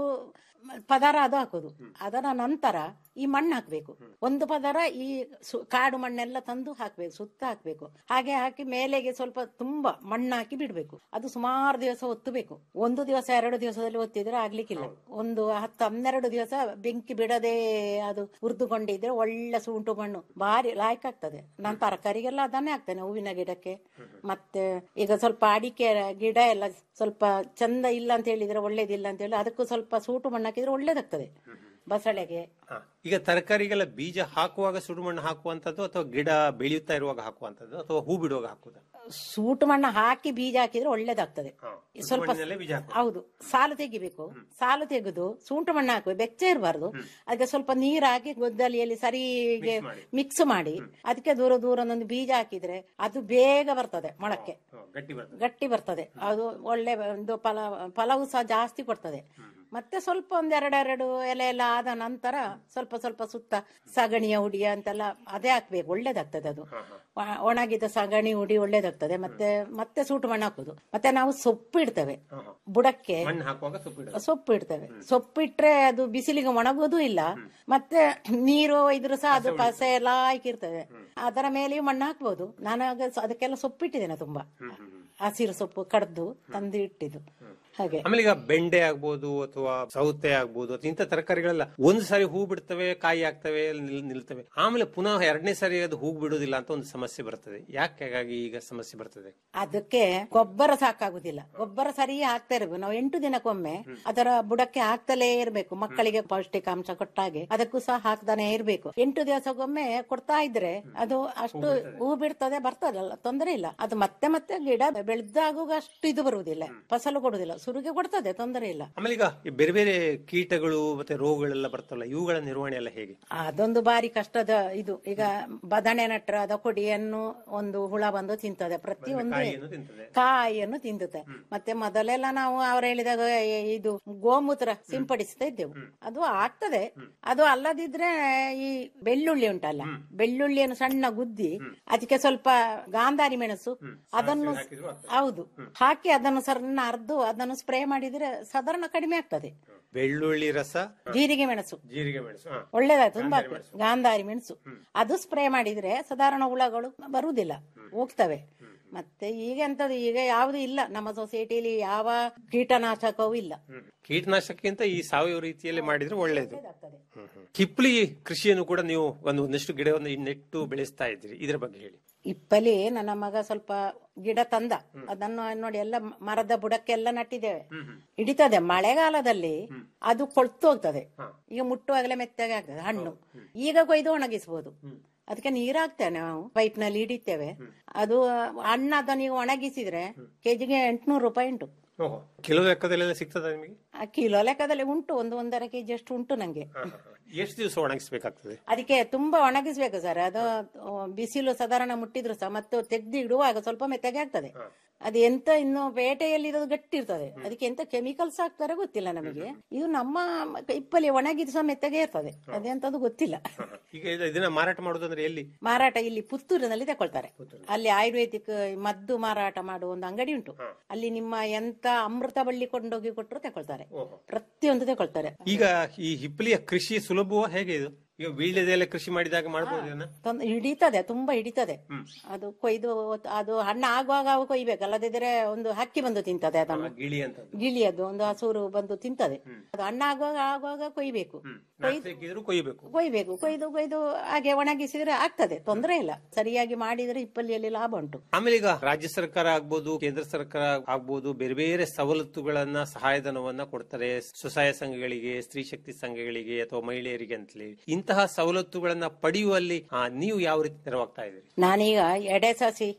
ಪದರ ಅದು ಹಾಕುದು ಅದರ ನಂತರ ಈ ಮಣ್ಣು ಹಾಕ್ಬೇಕು ಒಂದು ಪದರ ಈ ಸು- ಕಾಡು ಮಣ್ಣೆಲ್ಲ ತಂದು ಹಾಕ್ಬೇಕು ಸುತ್ತ ಹಾಕ್ಬೇಕು ಹಾಗೆ ಹಾಕಿ ಮೇಲೆಗೆ ಸ್ವಲ್ಪ ತುಂಬಾ ಮಣ್ಣು ಹಾಕಿ ಬಿಡ್ಬೇಕು ಅದು ಸುಮಾರು ದಿವಸ ಒತ್ತಬೇಕು ಒಂದು ದಿವಸ ಎರಡು ದಿವಸದಲ್ಲಿ ಒತ್ತಿದ್ರೆ ಆಗ್ಲಿಕ್ಕಿಲ್ಲ ಒಂದು ಹತ್ತು ಹನ್ನೆರಡು ದಿವಸ ಬೆಂಕಿ ಬಿಡದೆ ಅದು ಹುರಿದುಕೊಂಡಿದ್ರೆ ಒಳ್ಳೆ ಸುಂಟು ಮಣ್ಣು ಭಾರಿ ಲಾಯ್ಕ್ ಆಗ್ತದೆ ನಾನು ತರಕಾರಿಗೆಲ್ಲ ಅದನ್ನೇ ಹಾಕ್ತೇನೆ ಹೂವಿನ ಗಿಡಕ್ಕೆ ಮತ್ತೆ ಈಗ ಸ್ವಲ್ಪ ಅಡಿಕೆ ಗಿಡ ಎಲ್ಲ ಸ್ವಲ್ಪ ಚಂದ ಇಲ್ಲ ಅಂತ ಹೇಳಿದ್ರೆ ಒಳ್ಳೇದಿಲ್ಲ ಅಂತ ಹೇಳಿ ಅದಕ್ಕೂ ಸ್ವಲ್ಪ ಸೂಟು ಮಣ್ಣು ಹಾಕಿದ್ರೆ ಒಳ್ಳೇದಾಗ್ತದೆ ಬಸಳೆಗೆ ಹ. ಈಗ ತರಕಾರಿಗೆಲ್ಲ ಬೀಜ ಹಾಕುವಾಗ ಸುಡುಮಣ್ಣು ಹಾಕುವಂತದ್ದು ಅಥವಾ ಗಿಡ ಬೆಳೆಯುತ್ತಾ ಇರುವಾಗ ಹಾಕುವಂತದ್ದು ಅಥವಾ ಹೂ ಬಿಡುವಾಗ ಹಾಕುದ ಸೂಟು ಮಣ್ಣು ಹಾಕಿ ಬೀಜ ಹಾಕಿದ್ರೆ ಒಳ್ಳೇದಾಗ್ತದೆ ಸ್ವಲ್ಪ ಮಣ್ಣಿನಲ್ಲೇ ಬೀಜ ಹಾಕುದು. ಹೌದು ಸಾಲು ತೆಗಿಬೇಕು ಸಾಲು ತೆಗೆದು ಸೂಂಟು ಮಣ್ಣು ಹಾಕಬೇಕು ಬೆಚ್ಚ ಇರಬಾರ್ದು ಅದಕ್ಕೆ ಸ್ವಲ್ಪ ನೀರು ಹಾಕಿ ಗೊದ್ದಲಿಯಲ್ಲಿ ಸರಿಗೆ ಮಿಕ್ಸ್ ಮಾಡಿ ಅದಕ್ಕೆ ದೂರ ದೂರ ಒಂದು ಬೀಜ ಹಾಕಿದ್ರೆ ಅದು ಬೇಗ ಬರ್ತದೆ ಮೊಳಕ್ಕೆ ಹ, ಗಟ್ಟಿ ಬರ್ತದೆ ಗಟ್ಟಿ ಬರ್ತದೆ ಅದು ಒಳ್ಳೆ ಒಂದು ಫಲ ಫಲವು ಸಹ ಜಾಸ್ತಿ ಕೊಡ್ತದೆ ಮತ್ತೆ ಸ್ವಲ್ಪ ಒಂದ್ ಎರಡೆರಡು ಎಲೆ ಎಲ್ಲ ಆದ ನಂತರ ಸ್ವಲ್ಪ ಸ್ವಲ್ಪ ಸುತ್ತ ಸಗಣಿಯ ಹುಡಿ ಅಂತೆಲ್ಲ ಅದೇ ಹಾಕ್ಬೇಕು ಒಳ್ಳೇದಾಗ್ತದೆ ಅದು ಒ- ಒಣಗಿದ ಸಗಣಿ ಹುಡಿ ಒಳ್ಳೇದಾಗ್ತದೆ ಮತ್ತೆ ಮತ್ತೆ ಸೂಟು ಮಣ್ಣು ಹಾಕುದು ಮತ್ತೆ ನಾವು ಸೊಪ್ಪು ಇಡ್ತೇವೆ ಬುಡಕ್ಕೆ ಮಣ್ಣು ಹಾಕುವಾಗ ಸೊಪ್ಪು ಇಡೋದು. ಸೊಪ್ಪು ಇಡ್ತೇವೆ ಸೊಪ್ಪು ಇಟ್ರೆ ಅದು ಬಿಸಿಲಿಗೆ ಒಣಗೋದು ಇಲ್ಲ ಮತ್ತೆ ನೀರು ಇದ್ರು ಸಹ ಅದು ಕಸೆ ಎಲ್ಲ ಹಾಕಿರ್ತದೆ ಅದರ ಮೇಲೆಯೂ ಮಣ್ಣು ಹಾಕ್ಬೋದು ನಾನು ಆಗ ಸ- ಅದಕ್ಕೆಲ್ಲ ಸೊಪ್ಪು ಇಟ್ಟಿದ್ದೇನೆ ತುಂಬಾ ಹಸಿರು ಸೊಪ್ಪು ಕಡ್ದು ತಂದು ಇಟ್ಟಿದ್ದು ಹಾಗೆ ಆಮೇಲೆ ಈಗ ಬೆಂಡೆ ಆಗ್ಬೋದು ಅಥವಾ ಸೌತೆ ಆಗ್ಬೋದು ಅಥವಾ ಇಂಥ ತರಕಾರಿಗಳೆಲ್ಲ ಒಂದು ಸಾರಿ ಹೂ ಬಿಡ್ತವೆ ಕಾಯಿ ಆಗ್ತವೆ ನಿಲ್- ನಿಲ್ತವೆ ಆಮೇಲೆ ಪುನಃ ಎರಡನೇ ಸಾರಿ ಅದು ಹೂ ಬಿಡುವುದಿಲ್ಲ ಅಂತ ಒಂದು ಸಮಸ್ಯೆ ಬರ್ತದೆ ಯಾಕೆ ಹಾಗಾಗಿ ಈಗ ಸಮಸ್ಯೆ ಬರ್ತದೆ ಅದಕ್ಕೆ ಗೊಬ್ಬರ ಸಾಕಾಗುದಿಲ್ಲ ಗೊಬ್ಬರ ಸರಿ ಹಾಕ್ತಾ ಇರಬೇಕು ನಾವು ಎಂಟು ದಿನಕ್ಕೊಮ್ಮೆ ಅದರ ಬುಡಕ್ಕೆ ಹಾಕ್ತಲೇ ಇರಬೇಕು ಮಕ್ಕಳಿಗೆ ಪೌಷ್ಟಿಕಾಂಶ ಕೊಟ್ಟಾಗೆ ಅದಕ್ಕೂ ಸಹ ಹಾಕ್ತಾನೆ ಇರಬೇಕು ಎಂಟು ದಿವಸಕ್ಕೊಮ್ಮೆ ಕೊಡ್ತಾ ಇದ್ರೆ ಅದು ಅಷ್ಟು ಹೂ ಬಿಡ್ತದೆ ಬರ್ತದಲ್ಲ ತೊಂದರೆ ಇಲ್ಲ ಅದು ಮತ್ತೆ ಮತ್ತೆ ಗಿಡ ಬೆಳೆದಾಗುವಾಗ ಅಷ್ಟು ಇದು ಬರುವುದಿಲ್ಲ ಫಸಲು ಕೊಡುದಿಲ್ಲ ಸುರುಗೆ ಕೊಡ್ತದೆ ತೊಂದರೆ ಇಲ್ಲ ಆಮೇಲೆ ಈಗ ಈ ಬೇರೆ ಬೇರೆ ಕೀಟಗಳು ಮತ್ತೆ ರೋಗಗಳೆಲ್ಲ ಬರ್ತವಲ್ಲ ಇವುಗಳ ನಿರ್ವಹಣೆ ಎಲ್ಲ ಹೇಗೆ ಅದೊಂದು ಬಾರಿ ಕಷ್ಟದ ಇದು ಈಗ ಬದನೆ ನಟ್ರ ಅದ ಕೊಡಿಯನ್ನು ಒಂದು ಹುಳ ಬಂದು ತಿಂತದೆ ಪ್ರತಿಯೊಂದು ಕಾಯಿಯನ್ನು ತಿಂತದೆ ಕಾಯಿಯನ್ನು ತಿಂದುತ್ತೆ ಮತ್ತೆ ಮೊದಲೆಲ್ಲ ನಾವು ಅವ್ರು ಹೇಳಿದಾಗ ಏ- ಇದು ಗೋಮೂತ್ರ ಸಿಂಪಡಿಸ್ತಾ ಇದ್ದೆವು ಅದು ಆಗ್ತದೆ ಅದು ಅಲ್ಲದಿದ್ರೆ ಈ ಬೆಳ್ಳುಳ್ಳಿ ಉಂಟಲ್ಲ ಬೆಳ್ಳುಳ್ಳಿಯನ್ನು ಸಣ್ಣ ಗುದ್ದಿ ಅದಕ್ಕೆ ಸ್ವಲ್ಪ ಗಾಂಧಾರಿ ಮೆಣಸು ಅದನ್ನು ಹೌದು ಹಾಕಿ ಅದನ್ನು ಸಣ್ಣ ಅರ್ದು ಅದನ್ನು ಸ್ಪ್ರೇ ಮಾಡಿದ್ರೆ ಸಾಧಾರಣ ಕಡಿಮೆ ಆಗ್ತದೆ ಬೆಳ್ಳುಳ್ಳಿ ರಸ ಜೀರಿಗೆ ಮೆಣಸು ಜೀರಿಗೆ ಮೆಣಸು ಹ. ಒಳ್ಳೇದಾಯ್ತು ತುಂಬಾ ಆಗ್ತದೆ. ಗಾಂಧಾರಿ ಮೆಣಸು ಅದು ಸ್ಪ್ರೇ ಮಾಡಿದ್ರೆ ಸಾಧಾರಣ ಹುಳಗಳು ಬರುವುದಿಲ್ಲ ಹೋಗ್ತವೆ ಮತ್ತೆ ಈಗ ಎಂತದು ಈಗ ಯಾವುದು ಇಲ್ಲ ನಮ್ಮ ಸೊಸೈಟಿಲಿ ಯಾವ ಕೀಟನಾಶಕವೂ ಇಲ್ಲ ಕೀಟನಾಶಕಕ್ಕಿಂತ ಈ ಸಾವಯವ ರೀತಿಯಲ್ಲಿ ಮಾಡಿದ್ರೆ ಒಳ್ಳೇದು ಹ್ಮ್, ಹ್ಮ್. ಹಿಪ್ಲಿ ಕೃಷಿಯನ್ನು ಕೂಡ ನೀವು ಒಂದು ಒಂದಷ್ಟು ಗಿಡವನ್ನು ನೆಟ್ಟು ಬೆಳೆಸ್ತಾ ಇದ್ದೀರಿ ಇದರ ಬಗ್ಗೆ ಹೇಳಿ ಇಪ್ಪಲಿ ನನ್ನ ಮಗ ಸ್ವಲ್ಪ ಗಿಡ ತಂದ ಅದನ್ನು ನೋಡಿ ಎಲ್ಲ ಮರದ ಬುಡಕ್ಕೆಲ್ಲ ನಟ್ಟಿದ್ದೇವೆ ಹಿಡಿತದೆ ಮಳೆಗಾಲದಲ್ಲಿ ಅದು ಕೊಳ್ತು ಹೋಗ್ತದೆ ಈಗ ಮುಟ್ಟುವಾಗಲೇ ಮೆತ್ತಗೆ ಆಗ್ತದೆ ಹಣ್ಣು ಈಗ ಕೊಯ್ದು ಒಣಗಿಸಬಹುದು ಅದಕ್ಕೆ ನೀರ್ ಹಾಕ್ತೇವೆ ನಾವು ಪೈಪ್ ನಲ್ಲಿ ಹಿಡಿತೇವೆ ಅದು ಹಣ್ಣು ಅದನ್ನ ಈಗ ಒಣಗಿಸಿದ್ರೆ ಕೆಜಿಗೆ ಎಂಟ್ನೂರು ರೂಪಾಯಿ ಉಂಟು ಓಹೋ ಕಿಲೋ ಲೆಕ್ಕದಲ್ಲೆಲ್ಲ ಸಿಗ್ತದ ನಿಮಗೆ ಆ ಕಿಲೋ ಲೆಕ್ಕದಲ್ಲಿ ಉಂಟು ಒಂದು ಒಂದರ ಕೆಜಿ ಅಷ್ಟು ಉಂಟು ನಂಗೆ ಎಷ್ಟು ದಿವಸ ಒಣಗಿಸ್ಬೇಕಾಗ್ತದೆ ಅದಕ್ಕೆ ತುಂಬಾ ಒಣಗಿಸ್ಬೇಕು ಸರ್ ಅದು ಆ, ಬಿಸಿಲು ಸಾಧಾರಣ ಮುಟ್ಟಿದ್ರು ಸಹ ಮತ್ತೆ ತೆಗ್ದು ಇಡುವಾಗ ಸ್ವಲ್ಪ ಮೆತ್ತಗೆ ಆಗ್ತದೆ ಅದು ಎಂತ ಇನ್ನು ಪೇಟೆಯಲ್ಲಿ ಇರೋದು ಗಟ್ಟಿ ಇರ್ತದೆ ಅದಕ್ಕೆ ಎಂತ ಕೆಮಿಕಲ್ಸ್ ಹಾಕ್ತಾರೆ ಗೊತ್ತಿಲ್ಲ ನಮಗೆ ಇದು ನಮ್ಮ ಇಪ್ಪಲ್ಲಿ ಒಣಗಿದ ಸಹ ಮೆತ್ತಗೆ ಇರ್ತದೆ ಅದೆಂತದ್ದು ಗೊತ್ತಿಲ್ಲ ಈಗ ಇದು- ಇದನ್ನ ಮಾರಾಟ ಮಾಡೋದಂದ್ರೆ ಎಲ್ಲಿ ಮಾರಾಟ ಇಲ್ಲಿ ಪುತ್ತೂರಿನಲ್ಲಿ ತಗೊಳ್ತಾರೆ ಅಲ್ಲಿ ಆಯುರ್ವೇದಿಕ್ ಮದ್ದು ಮಾರಾಟ ಮಾಡುವ ಒಂದು ಅಂಗಡಿ ಉಂಟು ಅಲ್ಲಿ ನಿಮ್ಮ ಎಂತ ಅಮೃತ ಬಳ್ಳಿ ಕೊಂಡೋಗಿ ಕೊಟ್ಟರು ತಗೊಳ್ತಾರೆ ಪ್ರತಿಯೊಂದು ತಗೊಳ್ತಾರೆ ಈಗ ಈ ಹಿಪ್ಪಲಿಯ ಕೃಷಿ ಸುಲಭವ ಹೇಗೆ ಇದು ಈಗ ವೀಳ್ಯದೆಲೆ ಕೃಷಿ ಮಾಡಿದಾಗ ಮಾಡಬಹುದು ಇದನ್ನ ತೊಂದ್- ಹಿಡಿತದೆ ತುಂಬಾ ಹಿಡಿತದೆ ಅದು ಕೊಯ್ದು ಅದು ಹಣ್ಣು ಆಗುವಾಗ ಅವು ಕೊಯ್ಬೇಕು ಅಲ್ಲದಿದ್ರೆ ಒಂದು ಹಕ್ಕಿ ಬಂದು ತಿಂತದೆ ಅದನ್ನು ಗಿಳಿ ಅಂತ ಗಿಳಿಯದು ಒಂದು ಹಸೂರು ಬಂದು ತಿಂತದೆ ಅದು ಹಣ್ಣು ಆಗುವಾಗ ಆಗುವಾಗ ಕೊಯ್ಬೇಕು ಕೊಯ್ದು ಸಿಕ್ಕಿದ್ರು ಕೊಯ್ಬೇಕು ಕೊಯ್ಬೇಕು ಕೊಯ್ದು ಕೊಯ್ದು ಹಾಗೆ ಒಣಗಿಸಿದ್ರೆ ಆಗ್ತದೆ ತೊಂದರೆ ಇಲ್ಲ ಸರಿಯಾಗಿ ಮಾಡಿದ್ರೆ ಇಪ್ಪಲ್ಲಿಯಲ್ಲಿ ಲಾಭ ಉಂಟು ಆಮೇಲೆ ಈಗ ರಾಜ್ಯ ಸರ್ಕಾರ ಆಗ್ಬೋದು ಕೇಂದ್ರ ಸರ್ಕಾರ ಆಗ್ಬೋದು ಬೇರೆ ಬೇರೆ ಸವಲತ್ತುಗಳನ್ನ ಸಹಾಯಧನವನ್ನ ಕೊಡ್ತಾರೆ ಸ್ವಸಹಾಯ ಸಂಘಗಳಿಗೆ ಸ್ತ್ರೀ ಶಕ್ತಿ ಸಂಘಗಳಿಗೆ ಅಥವಾ ಮಹಿಳೆಯರಿಗೆ ಅಂತಲೇ ಇಂತಹ ಸವಲತ್ತುಗಳನ್ನ ಪಡೆಯುವಲ್ಲಿ ಆ, ನೀವು ಯಾವ ರೀತಿ ನೆರವಾಗ್ತಾ ಇದ್ದೀರಿ ನಾನೀಗ ಎಡೆ ಸಸಿ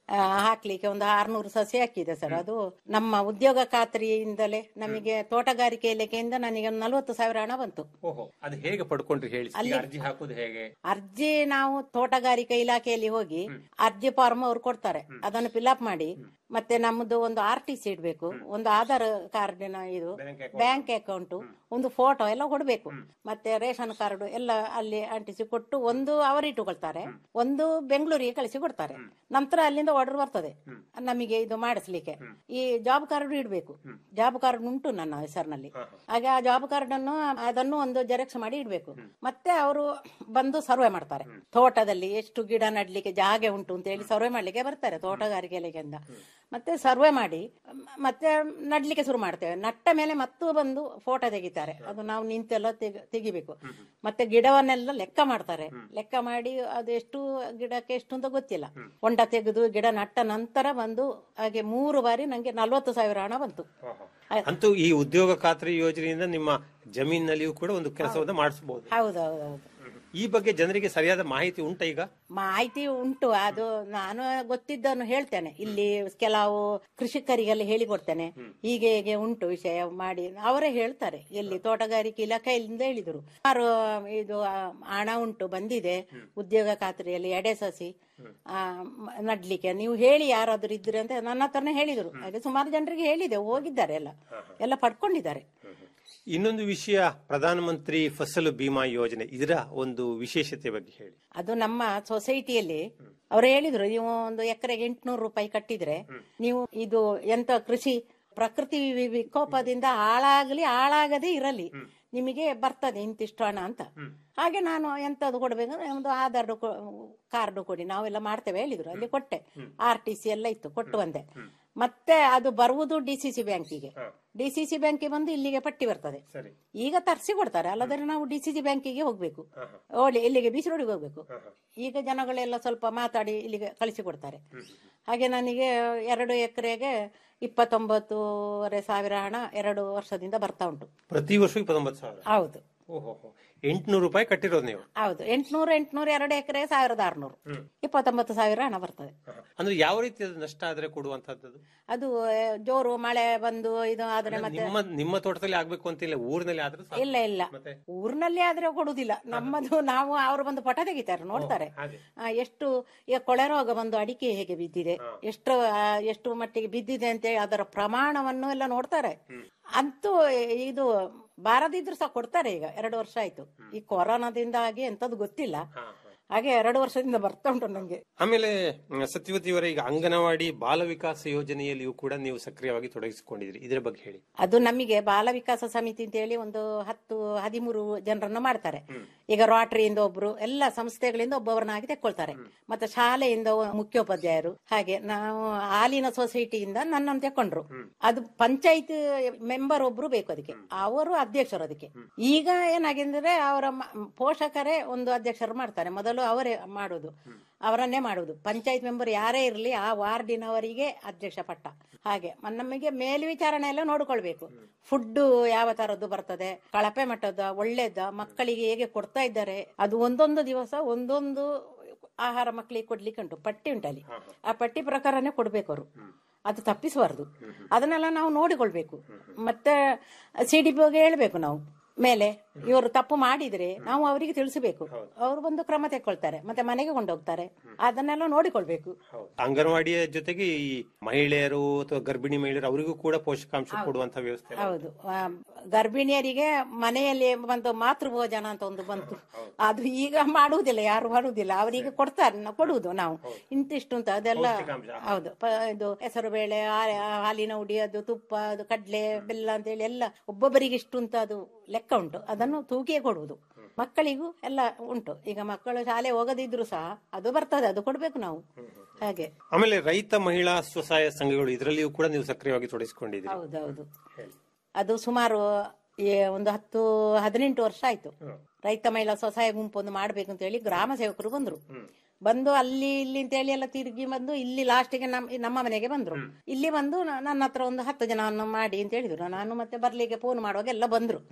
ಆ, ಹಾಕ್ಲಿಕ್ಕೆ ಒಂದು ಆರ್ನೂರು ಸಸಿ ಹಾಕಿದೆ ಸರ್ ಅದು ನಮ್ಮ ಉದ್ಯೋಗ ಖಾತ್ರಿಯಿಂದಲೇ ನಮಗೆ ತೋಟಗಾರಿಕೆ ಇಲಾಖೆಯಿಂದ ನನಗೆ ಒಂದು ನಲವತ್ತು ಸಾವಿರ ಹಣ ಬಂತು ಓಹೋ ಅದು ಹೇಗೆ ಪಡ್ಕೊಂಡ್ರಿ ಹೇಳಿ ಅಲ್ಲಿ- ಅರ್ಜಿ ಹಾಕುದು ಹೇಗೆ ಅರ್ಜಿ ನಾವು ತೋಟಗಾರಿಕೆ ಇಲಾಖೆಯಲ್ಲಿ ಹೋಗಿ ಅರ್ಜಿ ಫಾರ್ಮ್ ಅವ್ರು ಕೊಡ್ತಾರೆ ಅದನ್ನು ಫಿಲ್ಅಪ್ ಮಾಡಿ ಮತ್ತೆ ನಮ್ಮದು ಒಂದು ಆರ್ ಟಿ ಸಿ ಇಡ್ಬೇಕು ಒಂದು ಆಧಾರ್ ಕಾರ್ಡಿನ ಇದು ಬ್ಯಾಂಕ್ ಅಕೌಂಟ್ ಒಂದು ಫೋಟೋ ಎಲ್ಲ ಕೊಡ್ಬೇಕು ಮತ್ತೆ ರೇಷನ್ ಕಾರ್ಡ್ ಎಲ್ಲ ಅಲ್ಲಿ ಅಂಟಿಸಿ ಕೊಟ್ಟು ಒಂದು ಅವರು ಇಟ್ಟುಕೊಳ್ತಾರೆ ಒಂದು ಬೆಂಗಳೂರಿಗೆ ಕಳಿಸಿ ಕೊಡ್ತಾರೆ ನಂತರ ಅಲ್ಲಿಂದ ಆರ್ಡರ್ ಬರ್ತದೆ ನಮಗೆ ಇದು ಮಾಡಿಸ್ಲಿಕ್ಕೆ ಈ ಜಾಬ್ ಕಾರ್ಡ್ ಇಡಬೇಕು ಜಾಬ್ ಕಾರ್ಡ್ ಉಂಟು ನನ್ನ ಹೆಸರಿನಲ್ಲಿ ಹಾಗೆ ಆ ಜಾಬ್ ಕಾರ್ಡ್ ಅನ್ನು ಅದನ್ನು ಒಂದು ಜೆರಾಕ್ಸ್ ಮಾಡಿ ಇಡಬೇಕು ಮತ್ತೆ ಅವರು ಬಂದು ಸರ್ವೆ ಮಾಡ್ತಾರೆ ತೋಟದಲ್ಲಿ ಎಷ್ಟು ಗಿಡ ನಡ್ಲಿಕ್ಕೆ ಜಾಗೆ ಉಂಟು ಅಂತ ಹೇಳಿ ಸರ್ವೆ ಮಾಡ್ಲಿಕ್ಕೆ ಬರ್ತಾರೆ ತೋಟಗಾರಿಕೆ ಇಲಾಖೆಯಿಂದ ಮತ್ತೆ ಸರ್ವೆ ಮಾಡಿ ಮ- ಮತ್ತೆ ನಡ್ಲಿಕ್ಕೆ ಶುರು ಮಾಡ್ತೇವೆ ನಟ್ಟ ಮೇಲೆ ಮತ್ತೂ ಬಂದು ಫೋಟೋ ತೆಗಿತಾರೆ ಅದು ನಾವು ನಿಂತೆಲ್ಲ ತೆಗ- ತೆಗಿಬೇಕು ಮತ್ತೆ ಗಿಡವನ್ನೆಲ್ಲ ಲೆಕ್ಕ ಮಾಡ್ತಾರೆ ಲೆಕ್ಕ ಮಾಡಿ ಅದು ಎಷ್ಟು ಗಿಡಕ್ಕೆ ಎಷ್ಟು ಅಂತ ಗೊತ್ತಿಲ್ಲ ಹೊಂಡ ತೆಗೆದು ಗಿಡ ನಟ್ಟ ನಂತರ ಬಂದು ಹಾಗೆ ಮೂರು ಬಾರಿ ನಂಗೆ ನಲ್ವತ್ತು ಸಾವಿರ ಹಣ ಬಂತು ಅಂತೂ ಈ ಉದ್ಯೋಗ ಖಾತ್ರಿ ಯೋಜನೆಯಿಂದ ನಿಮ್ಮ ಜಮೀನಿನಲ್ಲಿಯೂ ಕೂಡ ಒಂದು ಕೆಲಸವನ್ನ ಮಾಡಿಸಬಹುದು ಹೌದು ಹೌದು ಹೌದು ಈ ಬಗ್ಗೆ ಜನರಿಗೆ ಸರಿಯಾದ ಮಾಹಿತಿ ಉಂಟ ಈಗ ಮಾಹಿತಿ ಉಂಟು ಅದು ನಾನು ಗೊತ್ತಿದ್ದನ್ನು ಹೇಳ್ತೇನೆ ಇಲ್ಲಿ ಕೆಲವು ಕೃಷಿಕರಿಗೆಲ್ಲ ಹೇಳಿಕೊಡ್ತೇನೆ ಹೀಗೆ ಹೀಗೆ ಉಂಟು ವಿಷಯ ಮಾಡಿ ಅವರೇ ಹೇಳ್ತಾರೆ ಎಲ್ಲಿ ತೋಟಗಾರಿಕೆ ಇಲಾಖೆಯಿಂದ ಹೇಳಿದರು ಸುಮಾರು ಇದು ಆ, ಹಣ ಉಂಟು ಬಂದಿದೆ ಉದ್ಯೋಗ ಖಾತ್ರಿಯಲ್ಲಿ ಎಡೆ ಸಸಿ ಆ, ಮ- ನಡ್ಲಿಕ್ಕೆ ನೀವು ಹೇಳಿ ಯಾರಾದ್ರೂ ಇದ್ರಿ ಅಂತ ನನ್ನ ಹತ್ರನೇ ಹೇಳಿದರು ಹಾಗೆ ಸುಮಾರು ಜನರಿಗೆ ಹೇಳಿದೆ ಹೋಗಿದ್ದಾರೆ ಎಲ್ಲ ಎಲ್ಲ ಪಡ್ಕೊಂಡಿದ್ದಾರೆ ಇನ್ನೊಂದು ವಿಷಯ ಪ್ರಧಾನಮಂತ್ರಿ ಫಸಲು ಬಿಮಾ ಯೋಜನೆ ಇದರ ಒಂದು ವಿಶೇಷತೆ ಬಗ್ಗೆ ಹೇಳಿ ಅದು ನಮ್ಮ ಸೊಸೈಟಿಯಲ್ಲಿ ಅವ್ರು ಹೇಳಿದ್ರು ನೀವು ಒಂದು ಎಕರೆಗೆ ಎಂಟ್ನೂರು ರೂಪಾಯಿ ಕಟ್ಟಿದ್ರೆ ನೀವು ಇದು ಎಂತ ಕೃಷಿ ಪ್ರಕೃತಿ ವಿ- ವಿಕೋಪದಿಂದ ಹಾಳಾಗಲಿ ಹಾಳಾಗದೇ ಇರಲಿ ನಿಮಗೆ ಬರ್ತದೆ ಇಂತಿಷ್ಟು ಹಣ ಅಂತ ಹಾಗೆ ನಾನು ಎಂತದ್ದು ಕೊಡ್ಬೇಕಂದ್ರೆ ಒಂದು ಆಧಾರ್ ಕಾರ್ಡ್ ಕೊಡಿ ನಾವೆಲ್ಲ ಮಾಡ್ತೇವೆ ಹೇಳಿದ್ರು ಅಲ್ಲಿ ಕೊಟ್ಟೆ ಆರ್ ಟಿ ಸಿ ಎಲ್ಲ ಇತ್ತು ಕೊಟ್ಟು ಬಂದೆ ಮತ್ತೆ ಅದು ಬರುವುದು ಡಿ ಸಿ ಸಿ ಬ್ಯಾಂಕಿಗೆ ಡಿ ಸಿ ಸಿ ಬ್ಯಾಂಕಿಗೆ ಬಂದು ಇಲ್ಲಿಗೆ ಪಟ್ಟಿ ಬರ್ತದೆ ಸರಿ ಈಗ ತರಿಸಿ ಕೊಡ್ತಾರೆ ಅಲ್ಲದ್ರೆ ನಾವು ಡಿ ಸಿ ಸಿ ಬ್ಯಾಂಕಿಗೆ ಹೋಗ್ಬೇಕು ಓಡಿ ಇಲ್ಲಿಗೆ ಬೀಚ್ ರೋಡಿಗೆ ಹೋಗ್ಬೇಕು ಈಗ ಜನಗಳೆಲ್ಲ ಸ್ವಲ್ಪ ಮಾತಾಡಿ ಇಲ್ಲಿಗೆ ಕಳಿಸಿ ಕೊಡ್ತಾರೆ ಹಾಗೆ ನನಗೆ ಎರಡು ಎಕರೆಗೆ ಇಪ್ಪತ್ತೊಂಬತ್ತೂವರೆ ಸಾವಿರ ಹಣ ಎರಡು ವರ್ಷದಿಂದ ಬರ್ತಾ ಉಂಟು ಪ್ರತಿ ವರ್ಷ ಇಪ್ಪತ್ತೊಂಬತ್ತು ಸಾವಿರ ಹೌದು ಓಹೋ ಎಂಟ್ನೂರು ರೂಪಾಯಿ ಕಟ್ಟಿರೋದು ನೀವು ಹೌದು ಎಂಟ್ನೂರು ಎಂಟ್ನೂರು ಎರಡು ಎಕರೆ ಸಾವಿರದ ಆರ್ನೂರು ಇಪ್ಪತ್ತೊಂಬತ್ತು ಸಾವಿರ ಹಣ ಬರ್ತದೆ ಅಂದ್ರೆ ಯಾವ ರೀತಿ ಅದು ನಷ್ಟ ಆದ್ರೆ ಕೊಡುವಂತದ್ದು ಅದು ಆ, ಜೋರು ಮಳೆ ಬಂದು ಇದು ಆದ್ರೆ ಮತ್ತೆ ನಿಮ್ಮ ನಿಮ್ಮ ತೋಟದಲ್ಲಿ ಆಗ್ಬೇಕು ಅಂತಿಲ್ಲ ಊರಿನಲ್ಲಿ ಆದ್ರೆ ಸಾಕು. ಇಲ್ಲ ಇಲ್ಲ ಮತ್ತೆ? ಊರಿನಲ್ಲಿ ಆದ್ರೆ ಕೊಡುದಿಲ್ಲ ನಮ್ಮದು ನಾವು ಅವರು ಬಂದು ಪಟ ತೆಗಿತಾರೆ ನೋಡ್ತಾರೆ ಹಾಗೆ. ಆ, ಎಷ್ಟು ಈಗ ಕೊಳೆ ರೋಗ ಬಂದು ಅಡಿಕೆ ಹೇಗೆ ಬಿದ್ದಿದೆ ಎಷ್ಟು ಆ, ಎಷ್ಟು ಮಟ್ಟಿಗೆ ಬಿದ್ದಿದೆ ಅಂತ ಹೇಳಿ ಅದರ ಪ್ರಮಾಣವನ್ನು ಎಲ್ಲ ನೋಡ್ತಾರೆ ಅಂತೂ ಇದು ಬಾರದಿದ್ರು ಸಹ ಕೊಡ್ತಾರೆ ಈಗ ಎರಡು ವರ್ಷ ಆಯ್ತು ಈ ಕೊರೋನಾದಿಂದಾಗಿ ಎಂತದ್ದು ಗೊತ್ತಿಲ್ಲ ಹಾಗೆ ಎರಡು ವರ್ಷದಿಂದ ಬರ್ತಾ ಉಂಟು ನಂಗೆ ಆಮೇಲೆ ಮ್, ಸತ್ಯವತಿಯವರ ಈಗ ಅಂಗನವಾಡಿ ಬಾಲ ವಿಕಾಸ ಯೋಜನೆಯಲ್ಲಿಯೂ ಕೂಡ ನೀವು ಸಕ್ರಿಯವಾಗಿ ತೊಡಗಿಸಿಕೊಂಡಿದ್ರಿ ಇದರ ಬಗ್ಗೆ ಹೇಳಿ ಅದು ನಮಗೆ ಬಾಲ ವಿಕಾಸ ಸಮಿತಿ ಅಂತ ಹೇಳಿ ಒಂದು ಹತ್ತು ಹದಿಮೂರು ಜನರನ್ನು ಮಾಡ್ತಾರೆ ಈಗ ರೋಟರಿಯಿಂದ ಒಬ್ರು ಎಲ್ಲ ಸಂಸ್ಥೆಗಳಿಂದ ಒಬ್ಬೊಬ್ಬರನ್ನಾಗಿ ತೆಕ್ಕೊಳ್ತಾರೆ ಮತ್ತೆ ಶಾಲೆಯಿಂದ ಒ- ಮುಖ್ಯೋಪಾಧ್ಯಾಯರು ಹಾಗೆ ನಾವು ಹಾಲಿನ ಸೊಸೈಟಿಯಿಂದ ನನ್ನನ್ನು ತೆಕ್ಕೊಂಡ್ರು ಅದು ಪಂಚಾಯತ್ ಮೆಂಬರ್ ಒಬ್ರು ಬೇಕು ಅದಕ್ಕೆ ಅವರು ಅಧ್ಯಕ್ಷರು ಅದಕ್ಕೆ ಈಗ ಏನಾಗಿದೆ ಅವರ ಮ- ಪೋಷಕರೇ ಒಂದು ಅಧ್ಯಕ್ಷರು ಮಾಡ್ತಾರೆ ಮೊದಲು ಅವರೇ ಮಾಡೋದು ಅವರನ್ನೇ ಮಾಡುವುದು ಪಂಚಾಯತ್ ಮೆಂಬರ್ ಯಾರೇ ಇರಲಿ ಆ ವಾರ್ಡಿನವರಿಗೆ ಅಧ್ಯಕ್ಷ ಪಟ್ಟ ಹಾಗೆ ಮ- ನಮಗೆ ಮೇಲ್ವಿಚಾರಣೆ ಎಲ್ಲ ನೋಡ್ಕೊಳ್ಬೇಕು ಫುಡ್ ಯಾವ ತರದ್ದು ಬರ್ತದೆ ಕಳಪೆ ಮಟ್ಟದ ಒಳ್ಳೇದ ಮಕ್ಕಳಿಗೆ ಹೇಗೆ ಕೊಡ್ತಾ ಇದ್ದಾರೆ ಅದು ಒಂದೊಂದು ದಿವಸ ಒಂದೊಂದು ಆಹಾರ ಮಕ್ಕಳಿಗೆ ಕೊಡ್ಲಿಕ್ಕೆ ಉಂಟು ಪಟ್ಟಿ ಉಂಟಲ್ಲಿ ಆ ಪಟ್ಟಿ ಪ್ರಕಾರನೇ ಕೊಡ್ಬೇಕು ಅವರು ಅದು ತಪ್ಪಿಸಬಾರ್ದು ಅದನ್ನೆಲ್ಲ ನಾವು ನೋಡಿಕೊಳ್ಬೇಕು ಮತ್ತೆ ಸಿ ಡಿ ಹೇಳ್ಬೇಕು ನಾವು ಮೇಲೆ ಇವರು ತಪ್ಪು ಮಾಡಿದ್ರೆ ನಾವು ಅವರಿಗೆ ತಿಳಿಸಬೇಕು ಅವರು ಬಂದು ಕ್ರಮ ತೆಕ್ಕೊಳ್ತಾರೆ ಮತ್ತೆ ಮನೆಗೆ ಕೊಂಡೋಗ್ತಾರೆ ಅದನ್ನೆಲ್ಲ ನೋಡಿಕೊಳ್ಬೇಕು ಅಂಗನವಾಡಿಯ ಜೊತೆಗೆ ಈ ಮಹಿಳೆಯರು ಅಥವಾ ಗರ್ಭಿಣಿ ಮಹಿಳೆಯರು ಅವರಿಗೂ ಕೂಡ ಪೋಷಕಾಂಶ ಕೊಡುವಂತ ವ್ಯವಸ್ಥೆ ಹೌದು ಆ, ಗರ್ಭಿಣಿಯರಿಗೆ ಮನೆಯಲ್ಲಿ ಒಂದು ಮಾತೃ ಭೋಜನ ಅಂತ ಒಂದು ಬಂತು ಅದು ಈಗ ಮಾಡುವುದಿಲ್ಲ ಯಾರು ಮಾಡುವುದಿಲ್ಲ ಅವರಿಗೆ ಕೊಡ್ತಾರೆ ನಾವು ಕೊಡುವುದು ನಾವು ಇಂತಿಷ್ಟು ಅಂತ ಅದೆಲ್ಲ ಹೌದು ಪ- ಇದು ಹೆಸರು ಬೇಳೆ ಆ- ಹಾಲಿನ ಹುಡಿ ಅದು ತುಪ್ಪ ಅದು ಕಡ್ಲೆ ಬೆಲ್ಲ ಅಂತ ಹೇಳಿ ಎಲ್ಲ ಒಬ್ಬೊಬ್ಬರಿಗೆ ಇಷ್ಟು ಅಂತ ಅದು ಲೆಕ್ಕ ಉಂಟು ಅದನ್ನು ತೂಗಿಯೇ ಕೊಡುವುದು ಮಕ್ಕಳಿಗೂ ಎಲ್ಲ ಉಂಟು ಈಗ ಮಕ್ಕಳು ಶಾಲೆ ಹೋಗದಿದ್ರು ಸಹ ಅದು ಬರ್ತದೆ ಅದು ಕೊಡ್ಬೇಕು ನಾವು ಹಾಗೆ ಆಮೇಲೆ ರೈತ ಮಹಿಳಾ ಸ್ವಸಹಾಯ ಸಂಘಗಳು ಇದರಲ್ಲಿಯೂ ಕೂಡ ನೀವು ಸಕ್ರಿಯವಾಗಿ ತೊಡಗಿಸಿಕೊಂಡಿದ್ದೀರಿ ಹೌದೌದು ಅದು ಸುಮಾರು ಈ ಒಂದು ಹತ್ತು ಹದಿನೆಂಟು ವರ್ಷ ಆಯ್ತು ರೈತ ಮಹಿಳಾ ಸ್ವಸಹಾಯ ಗುಂಪು ಒಂದು ಮಾಡ್ಬೇಕು ಅಂತ ಹೇಳಿ ಗ್ರಾಮ ಸೇವಕರು ಬಂದ್ರು ಬಂದು ಅಲ್ಲಿ ಇಲ್ಲಿ ಅಂತ ಹೇಳಿ ಎಲ್ಲ ತಿರುಗಿ ಬಂದು ಇಲ್ಲಿ ಲಾಸ್ಟಿಗೆ ನಮ್ ನಮ್ಮ ಮನೆಗೆ ಬಂದ್ರು ಇಲ್ಲಿ ಬಂದು ನ- ನನ್ನ ಹತ್ರ ಒಂದು ಹತ್ತು ಜನವನ್ನು ಮಾಡಿ ಅಂತ ಹೇಳಿದ್ರು ನಾನು ಮತ್ತೆ ಬರ್ಲಿಕ್ಕೆ ಫೋನ್ ಮಾಡುವಾಗ ಎಲ್ಲ ಬಂದ್ರು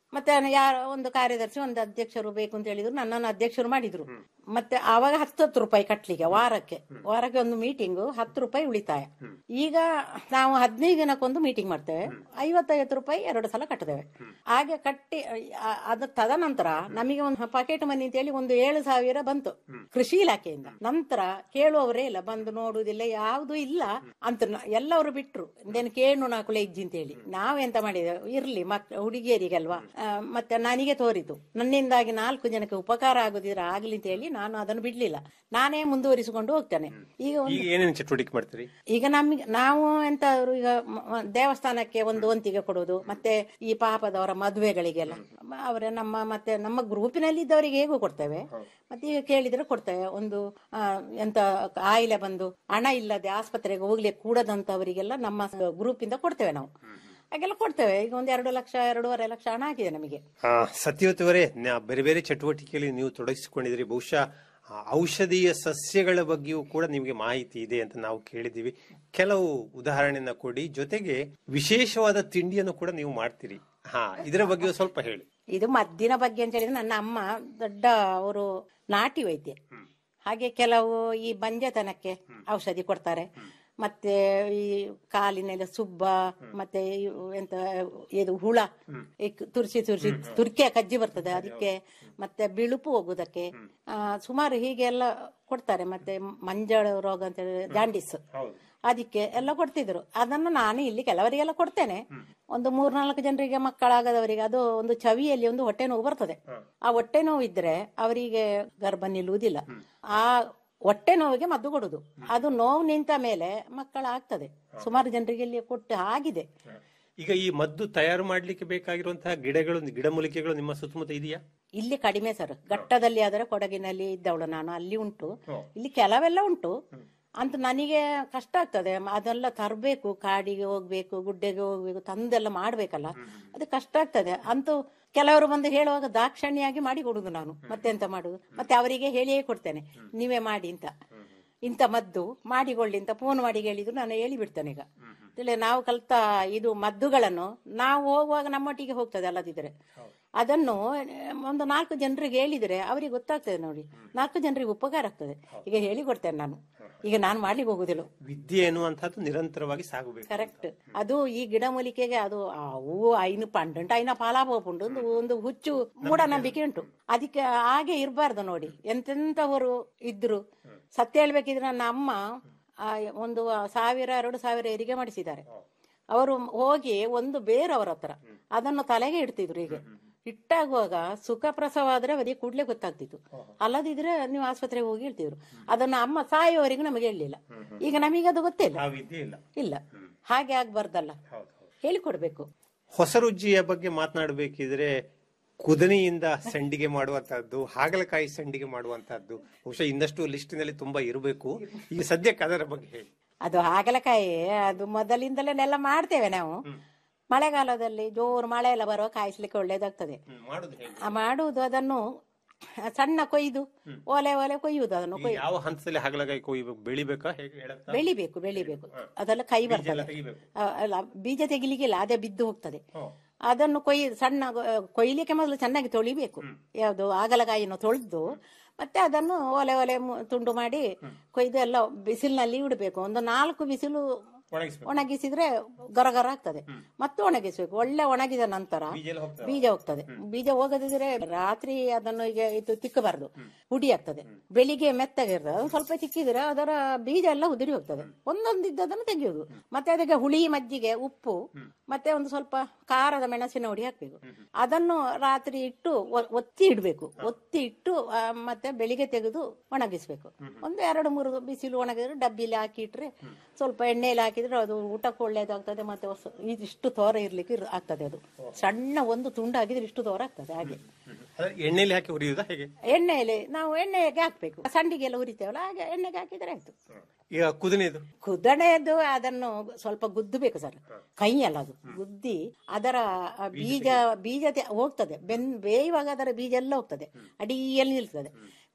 ಮತ್ತೆ ಯಾರ ಒಂದು ಕಾರ್ಯದರ್ಶಿ ಒಂದು ಅಧ್ಯಕ್ಷರು ಬೇಕು ಅಂತ ಹೇಳಿದ್ರು ನನ್ನನ್ನು ಅಧ್ಯಕ್ಷರು ಮಾಡಿದ್ರು ಮತ್ತೆ ಆವಾಗ ಹತ್ತತ್ತು ರೂಪಾಯಿ ಕಟ್ಲಿಕ್ಕೆ ವಾರಕ್ಕೆ ವಾರಕ್ಕೆ ಒಂದು ಮೀಟಿಂಗ್ ಹತ್ತು ರೂಪಾಯಿ ಉಳಿತಾಯ ಈಗ ನಾವು ಹದಿನೈದು ದಿನಕ್ಕೊಂದು ಮೀಟಿಂಗ್ ಮಾಡ್ತೇವೆ ಐವತ್ತೈವತ್ತು ರೂಪಾಯಿ ಎರಡು ಸಲ ಕಟ್ಟುತ್ತೇವೆ ಹಾಗೆ ಕಟ್ಟಿ ಆ- ಅದ ತದನಂತರ ನಮಗೆ ಒಂದು ಪಾಕೆಟ್ ಮನಿ ಅಂತ ಹೇಳಿ ಒಂದು ಏಳು ಸಾವಿರ ಬಂತು ಕೃಷಿ ಇಲಾಖೆಯಿಂದ ನಂತರ ಕೇಳುವವರೇ ಇಲ್ಲ ಬಂದು ನೋಡುವುದಿಲ್ಲ ಯಾವುದು ಇಲ್ಲ ಅಂತ ನ- ಎಲ್ಲವರು ಬಿಟ್ರು ಇದೇನು ಕೇಳು ನಾಕುಲೆ ಇಜ್ಜಿ ಅಂತ ಹೇಳಿ ನಾವೆಂತ ಮಾಡಿದ್ದೇವೆ ಇರ್ಲಿ ಮಕ್ ಹುಡುಗಿಯರಿಗಲ್ವಾ ಆ, ಮತ್ತೆ ನನಗೆ ತೋರಿತು ನನ್ನಿಂದಾಗಿ ನಾಲ್ಕು ಜನಕ್ಕೆ ಉಪಕಾರ ಆಗುದಿದ್ರೆ ಆಗ್ಲಿ ಅಂತ ಹೇಳಿ ನಾನು ಅದನ್ನು ಬಿಡ್ಲಿಲ್ಲ ನಾನೇ ಮುಂದುವರಿಸಿಕೊಂಡು ಹೋಗ್ತೇನೆ ಈಗ ಒಂದು ಈಗ ಏನೇನು ಚಟುವಟಿಕೆ ಮಾಡ್ತೀರಿ ಈಗ ನಮಗೆ ನಾವು ಎಂತ ಈಗ ಮ- ಮ- ದೇವಸ್ಥಾನಕ್ಕೆ ಒಂದು ವಂತಿಗೆ ಕೊಡೋದು ಮತ್ತೆ ಈ ಪಾಪದವರ ಮದುವೆಗಳಿಗೆಲ್ಲ ಮ- ಅವರ ನಮ್ಮ ಮತ್ತೆ ನಮ್ಮ ಗ್ರೂಪಿನಲ್ಲಿ ಇದ್ದವರಿಗೆ ಹೇಗೂ ಕೊಡ್ತೇವೆ ಮತ್ತೆ ಈಗ ಕೇಳಿದ್ರೆ ಕೊಡ್ತೇವೆ ಒಂದು ಆ, ಎಂತ ಆಯಿಲೆ ಬಂದು ಹಣ ಇಲ್ಲದೆ ಆಸ್ಪತ್ರೆಗೆ ಹೋಗ್ಲಿಕ್ಕೆ ಕೂಡದಂತವರಿಗೆಲ್ಲ ನಮ್ಮ ಗ್ರೂಪಿಂದ ಕೊಡ್ತೇವೆ ನಾವು ಹಾಗೆಲ್ಲ ಕೊಡ್ತೇವೆ ಈಗ ಒಂದು ಎರಡು ಲಕ್ಷ ಎರಡೂವರೆ ಲಕ್ಷ ಹಣ ಆಗಿದೆ ನಮಗೆ ಆ, ಸತ್ಯವತಿಯವರೇ ನ- ಬೇರೆ ಬೇರೆ ಚಟುವಟಿಕೆಯಲ್ಲಿ ನೀವು ತೊಡಗಿಸಿಕೊಂಡಿದ್ದೀರಿ ಬಹುಶಃ ಆ, ಔಷಧೀಯ ಸಸ್ಯಗಳ ಬಗ್ಗೆಯೂ ಕೂಡ ನಿಮಗೆ ಮಾಹಿತಿ ಇದೆ ಅಂತ ನಾವು ಕೇಳಿದ್ದೀವಿ ಕೆಲವು ಉದಾಹರಣೆನ ಕೊಡಿ ಜೊತೆಗೆ ವಿಶೇಷವಾದ ತಿಂಡಿಯನ್ನು ಕೂಡ ನೀವು ಮಾಡ್ತೀರಿ ಹಾ ಇದರ ಬಗ್ಗೆಯೂ ಸ್ವಲ್ಪ ಹೇಳಿ ಇದು ಮದ್ದಿನ ಬಗ್ಗೆ ಅಂತ ಹೇಳಿದ್ರೆ ನನ್ನ ಅಮ್ಮ ದೊಡ್ಡ ಅವರು ನಾಟಿ ವೈದ್ಯ ಹಾಗೆ ಕೆಲವು ಈ ಬಂಜತನಕ್ಕೆ ಔಷಧಿ ಕೊಡ್ತಾರೆ ಮತ್ತೆ ಈ ಕಾಲಿನೆಲ್ಲ ಸುಬ್ಬ ಮತ್ತೆ ಇವು ಎಂತ ಇದು ಹುಳ ಈ ಕ- ತುರ್ಸಿ ತುರ್ಸಿ ತುರ್ಕಿಯ ಕಜ್ಜಿ ಬರ್ತದೆ ಅದಕ್ಕೆ ಮತ್ತೆ ಬಿಳುಪು ಹೋಗುದಕ್ಕೆ ಆ, ಸುಮಾರು ಹೀಗೆಲ್ಲ ಕೊಡ್ತಾರೆ ಮತ್ತೆ ಮಂಜಾಳು ರೋಗ ಅಂತ ಹೇಳಿ ಜಾಂಡಿಸ್ ಅದಕ್ಕೆ ಎಲ್ಲ ಕೊಡ್ತಿದ್ರು ಅದನ್ನು ನಾನು ಇಲ್ಲಿ ಕೆಲವರಿಗೆಲ್ಲ ಕೊಡ್ತೇನೆ ಒಂದು ಮೂರ್ನಾಲ್ಕು ಜನರಿಗೆ ಮಕ್ಕಳಾಗದವರಿಗೆ ಅದು ಒಂದು ಚವಿಯಲ್ಲಿ ಒಂದು ಹೊಟ್ಟೆ ನೋವು ಬರ್ತದೆ ಆ ಹೊಟ್ಟೆ ನೋವು ಇದ್ರೆ ಅವರಿಗೆ ಗರ್ಭ ನಿಲ್ಲುವುದಿಲ್ಲ ಆ ಹೊಟ್ಟೆ ನೋವಿಗೆ ಮದ್ದು ಕೊಡುದು ಅದು ನೋವು ನಿಂತ ಮೇಲೆ ಮಕ್ಕಳಾಗ್ತದೆ ಸುಮಾರು ಜನರಿಗೆ ಇಲ್ಲಿ ಕೊಟ್ಟು ಆಗಿದೆ ಈಗ ಈ ಮದ್ದು ತಯಾರು ಮಾಡ್ಲಿಕ್ಕೆ ಬೇಕಾಗಿರುವಂತಹ ಗಿಡಗಳು ಗಿಡಮೂಲಿಕೆಗಳು ನಿಮ್ಮ ಸುತ್ತಮುತ್ತ ಇದೆಯಾ ಇಲ್ಲಿ ಕಡಿಮೆ ಸರ್ ಘಟ್ಟದಲ್ಲಿ ಆದರೆ ಕೊಡಗಿನಲ್ಲಿ ಇದ್ದವಳು ನಾನು ಅಲ್ಲಿ ಉಂಟು ಇಲ್ಲಿ ಕೆಲವೆಲ್ಲ ಉಂಟು ಅಂತ ನನಗೆ ಕಷ್ಟ ಆಗ್ತದೆ ಮ- ಅದೆಲ್ಲ ತರಬೇಕು ಕಾಡಿಗೆ ಹೋಗ್ಬೇಕು ಗುಡ್ಡೆಗೆ ಹೋಗ್ಬೇಕು ತಂದೆಲ್ಲ ಮಾಡ್ಬೇಕಲ್ಲ ಅದು ಕಷ್ಟ ಆಗ್ತದೆ ಅಂತೂ ಕೆಲವರು ಬಂದು ಹೇಳುವಾಗ ದಾಕ್ಷಣ್ಯಾಗಿ ಮಾಡಿ ಕೊಡುದು ನಾನು ಮತ್ತೆಂತ ಮಾಡುದು ಮತ್ತೆ ಅವರಿಗೆ ಹೇಳಿಯೇ ಕೊಡ್ತೇನೆ ನೀವೇ ಮಾಡಿ ಅಂತ ಇಂಥ ಮದ್ದು ಮಾಡಿಕೊಳ್ಳಿ ಅಂತ ಫೋನ್ ಮಾಡಿ ಹೇಳಿದ್ರು ನಾನು ಹೇಳಿ ಬಿಡ್ತೇನೆ ಈಗ ತಿಳಿ ನಾವು ಕಲ್ತ ಇದು ಮದ್ದುಗಳನ್ನು ನಾವು ಹೋಗುವಾಗ ನಮ್ಮೊಟ್ಟಿಗೆ ಹೋಗ್ತದೆ ಅಲ್ಲದಿದ್ರೆ ಅದನ್ನು ಒಂದು ನಾಲ್ಕು ಜನರಿಗೆ ಹೇಳಿದ್ರೆ ಅವರಿಗೆ ಗೊತ್ತಾಗ್ತದೆ ನೋಡಿ ನಾಲ್ಕು ಜನರಿಗೆ ಉಪಕಾರ ಆಗ್ತದೆ ಈಗ ಹೇಳಿ ಕೊಡ್ತೇನೆ ನಾನು ಈಗ ನಾನು ಮಾಡ್ಲಿಕ್ಕೆ ಹೋಗುದಿಲ್ಲ ವಿದ್ಯೆ ಎನ್ನುವಂತಹದ್ದು ನಿರಂತರವಾಗಿ ಸಾಗಬೇಕು ಕರೆಕ್ಟ್ ಅದು ಈ ಗಿಡಮೂಲಿಕೆಗೆ ಅದು ಅವು ಐನು ಪಂಡುಂಟು ಐನ ಫಲಾಪುಂಟು ಒಂದು ಒಂದು ಹುಚ್ಚು ಮೂಢನಂಬಿಕೆ ಉಂಟು ಅದಕ್ಕೆ ಹಾಗೆ ಇರಬಾರ್ದು ನೋಡಿ ಎಂತೆಂತವರು ಇದ್ರು ಸತ್ಯ ಹೇಳ್ಬೇಕಿದ್ರೆ ನನ್ನ ಅಮ್ಮ ಆ, ಒಂದು ಸಾವಿರ ಎರಡು ಸಾವಿರ ಹೆರಿಗೆ ಮಾಡಿಸಿದ್ದಾರೆ ಅವರು ಹೋಗಿ ಒಂದು ಬೇರವರ ಹತ್ರ ಅದನ್ನು ತಲೆಗೆ ಇಡ್ತಿದ್ರು ಈಗ ಇಟ್ಟಾಗುವಾಗ ಸುಖ ಪ್ರಸವ ಆದ್ರೆ ಅವರಿಗೆ ಕೂಡ್ಲೆ ಗೊತ್ತಾಗ್ತಿತ್ತು ಅಲ್ಲದಿದ್ರೆ ನೀವು ಆಸ್ಪತ್ರೆಗೆ ಹೋಗಿ ಹೇಳ್ತಿದ್ರು ಅದನ್ನ ಅಮ್ಮ ಸಾಯುವವರೆಗೂ ನಮಗೆ ಹೇಳಲಿಲ್ಲ ಈಗ ನಮಗೆ ಅದು ಗೊತ್ತಿಲ್ಲ ಆ ವಿದ್ಯೆ ಇಲ್ಲ ಇಲ್ಲ ಹಾಗೆ ಆಗ್ಬಾರ್ದಲ್ಲ ಹೇಳಿಕೊಡ್ಬೇಕು ಹೊಸ ರುಚಿಯ ಬಗ್ಗೆ ಮಾತನಾಡಬೇಕಿದ್ರೆ ಕುದನಿಯಿಂದ ಸಂಡಿಗೆ ಮಾಡುವಂತಹದ್ದು ಹಾಗಲಕಾಯಿ ಸಂಡಿಗೆ ಮಾಡುವಂತಹದ್ದು ಬಹುಶಃ ಇನ್ನಷ್ಟು ಲಿಸ್ಟಿನಲ್ಲಿ ತುಂಬಾ ಇರಬೇಕು ಈಗ ಸದ್ಯಕ್ಕೆ ಅದರ ಬಗ್ಗೆ ಹೇಳಿ ಅದು ಹಾಗಲಕಾಯಿ ಅದು ಮೊದಲಿಂದಲೇ ಎಲ್ಲ ಮಾಡ್ತೇವೆ ನಾವು ಮಳೆಗಾಲದಲ್ಲಿ ಜೋರು ಮಳೆ ಎಲ್ಲ ಬರುವ ಕಾಯಿಸ್ಲಿಕ್ಕೆ ಒಳ್ಳೇದಾಗ್ತದೆ ಮಾಡುದು ಹೇಳಿ ಆ ಮಾಡುವುದು ಅದನ್ನು ಸಣ್ಣ ಕೊಯ್ದು ಒಲೆ ಒಲೆ ಕೊಯ್ಯುವುದು ಅದನ್ನು ಈಗ ಕೊಯ್ ಯಾವ ಹಂತದಲ್ಲಿ ಹಾಗಲಕಾಯಿ ಕೊಯ್ಬೇಕು ಬೆಳಿಬೇಕಾ ಹೇಗೆ ಹೇಳತ್ತಾ ಬೆಳಿಬೇಕು ಬೆಳಿಬೇಕು ಅದೆಲ್ಲ ಕೈ ಬರ್ತದೆ ತೆಗಿಬೇಕು. ಆ, ಅಲ್ಲ ಬೀಜ ತೆಗಿಲಿಕ್ಕಿಲ್ಲ ಅದೇ ಬಿದ್ದು ಹೋಗ್ತದೆ ಅದನ್ನು ಕೊಯ್ ಸಣ್ಣ ಗೊ- ಕೊಯ್ಲಿಕ್ಕೆ ಮೊದಲು ಚೆನ್ನಾಗಿ ತೊಳಿಬೇಕು ಯಾವುದು ಆಗಲಕಾಯಿಯನ್ನು ತೊಳೆದು ಮತ್ತೆ ಅದನ್ನು ಒಲೆ ಒಲೆ ಮು- ತುಂಡು ಮಾಡಿ ಕೊಯ್ದು ಎಲ್ಲ ಬಿಸಿಲಿನಲ್ಲಿ ಇಡಬೇಕು ಒಂದು ನಾಲ್ಕು ಬಿಸಿಲು ಒಣಗಿಸ್ಬೇಕು ಒಣಗಿಸಿದ್ರೆ ಗರ ಗರ ಆಗ್ತದೆ ಮತ್ತೆ ಒಣಗಿಸ್ಬೇಕು ಒಳ್ಳೆ ಒಣಗಿದ ನಂತರ ಬೀಜ ಹೋಗ್ತದೆ ಬೀಜ ಹೋಗದಿದ್ರೆ ರಾತ್ರಿ ಅದನ್ನು ಈಗ ಇದು ತಿಕ್ಕಬಾರ್ದು ಹುಡಿ ಆಗ್ತದೆ ಬೆಳಿಗ್ಗೆ ಮೆತ್ತಗಿರ್ತದೆ ಅದು ಸ್ವಲ್ಪ ತಿಕ್ಕಿದ್ರೆ ಅದರ ಬೀಜ ಎಲ್ಲ ಉದುರಿ ಹೋಗ್ತದೆ ಒಂದೊಂದಿದ್ದದನ್ನು ತೆಗೆಯುವುದು ಮತ್ತೆ ಅದಕ್ಕೆ ಹುಳಿ ಮಜ್ಜಿಗೆ ಉಪ್ಪು ಮತ್ತೆ ಒಂದು ಸ್ವಲ್ಪ ಖಾರದ ಮೆಣಸಿನ ಹುಡಿ ಹಾಕ್ಬೇಕು ಅದನ್ನು ರಾತ್ರಿ ಇಟ್ಟು ಒ- ಒತ್ತಿ ಇಡ್ಬೇಕು ಒತ್ತಿ ಇಟ್ಟು ಆ, ಮತ್ತೆ ಬೆಳಿಗ್ಗೆ ತೆಗೆದು ಒಣಗಿಸ್ಬೇಕು ಒಂದು ಎರಡು ಮೂರು ಬಿಸಿಲು ಒಣಗಿದ್ರೆ ಡಬ್ಬಿಲಿ ಹಾಕಿ ಇಟ್ರೆ ಸ್ವಲ್ಪ ಎಣ್ಣೆಯಲ್ಲಿ ಹಾಕಿದ್ರೆ ಅದು ಊಟಕ್ಕೆ ಒಳ್ಳೇದಾಗ್ತದೆ ಮತ್ತೆ ಹೊಸ- ಇದಿಷ್ಟು ತೋರ ಇರ್ಲಿಕ್ಕೆ ಇರ್- ಆಗ್ತದೆ ಅದು ಸಣ್ಣ ಒಂದು ತುಂಡು ಹಾಕಿದ್ರೆ ಇಷ್ಟು ತೋರ ಆಗ್ತದೆ ಹಾಗೆ ಅದ್ರ ಎಣ್ಣೆಯಲ್ಲಿ ಹಾಕಿ ಹುರಿಯುವುದಾ ಹೇಗೆ ಎಣ್ಣೆಯಲ್ಲಿ ನಾವು ಎಣ್ಣೆಗೆ ಹಾಕ್ಬೇಕು ಸಂಡಿಗೆ ಎಲ್ಲ ಹುರಿತೇವಲ್ಲ ಹಾಗೆ ಎಣ್ಣೆಗೆ ಹಾಕಿದ್ರೆ ಆಯ್ತು ಈಗ ಕುದನೆದು ಕುದಣೆದು ಅದನ್ನು ಸ್ವಲ್ಪ ಗುದ್ದಬೇಕು ಸರ್ ಕೈ ಅಲ್ಲ ಅದು ಗುದ್ದಿ ಅದರ ಆ ಬೀಜ ಬೀಜ ತೆ- ಹೋಗ್ತದೆ ಬೆನ್ ಬೇಯುವಾಗ ಅದರ ಬೀಜ ಎಲ್ಲ ಹೋಗ್ತದೆ ಅಡಿಯಲ್ಲಿ ನಿಲ್ತದೆ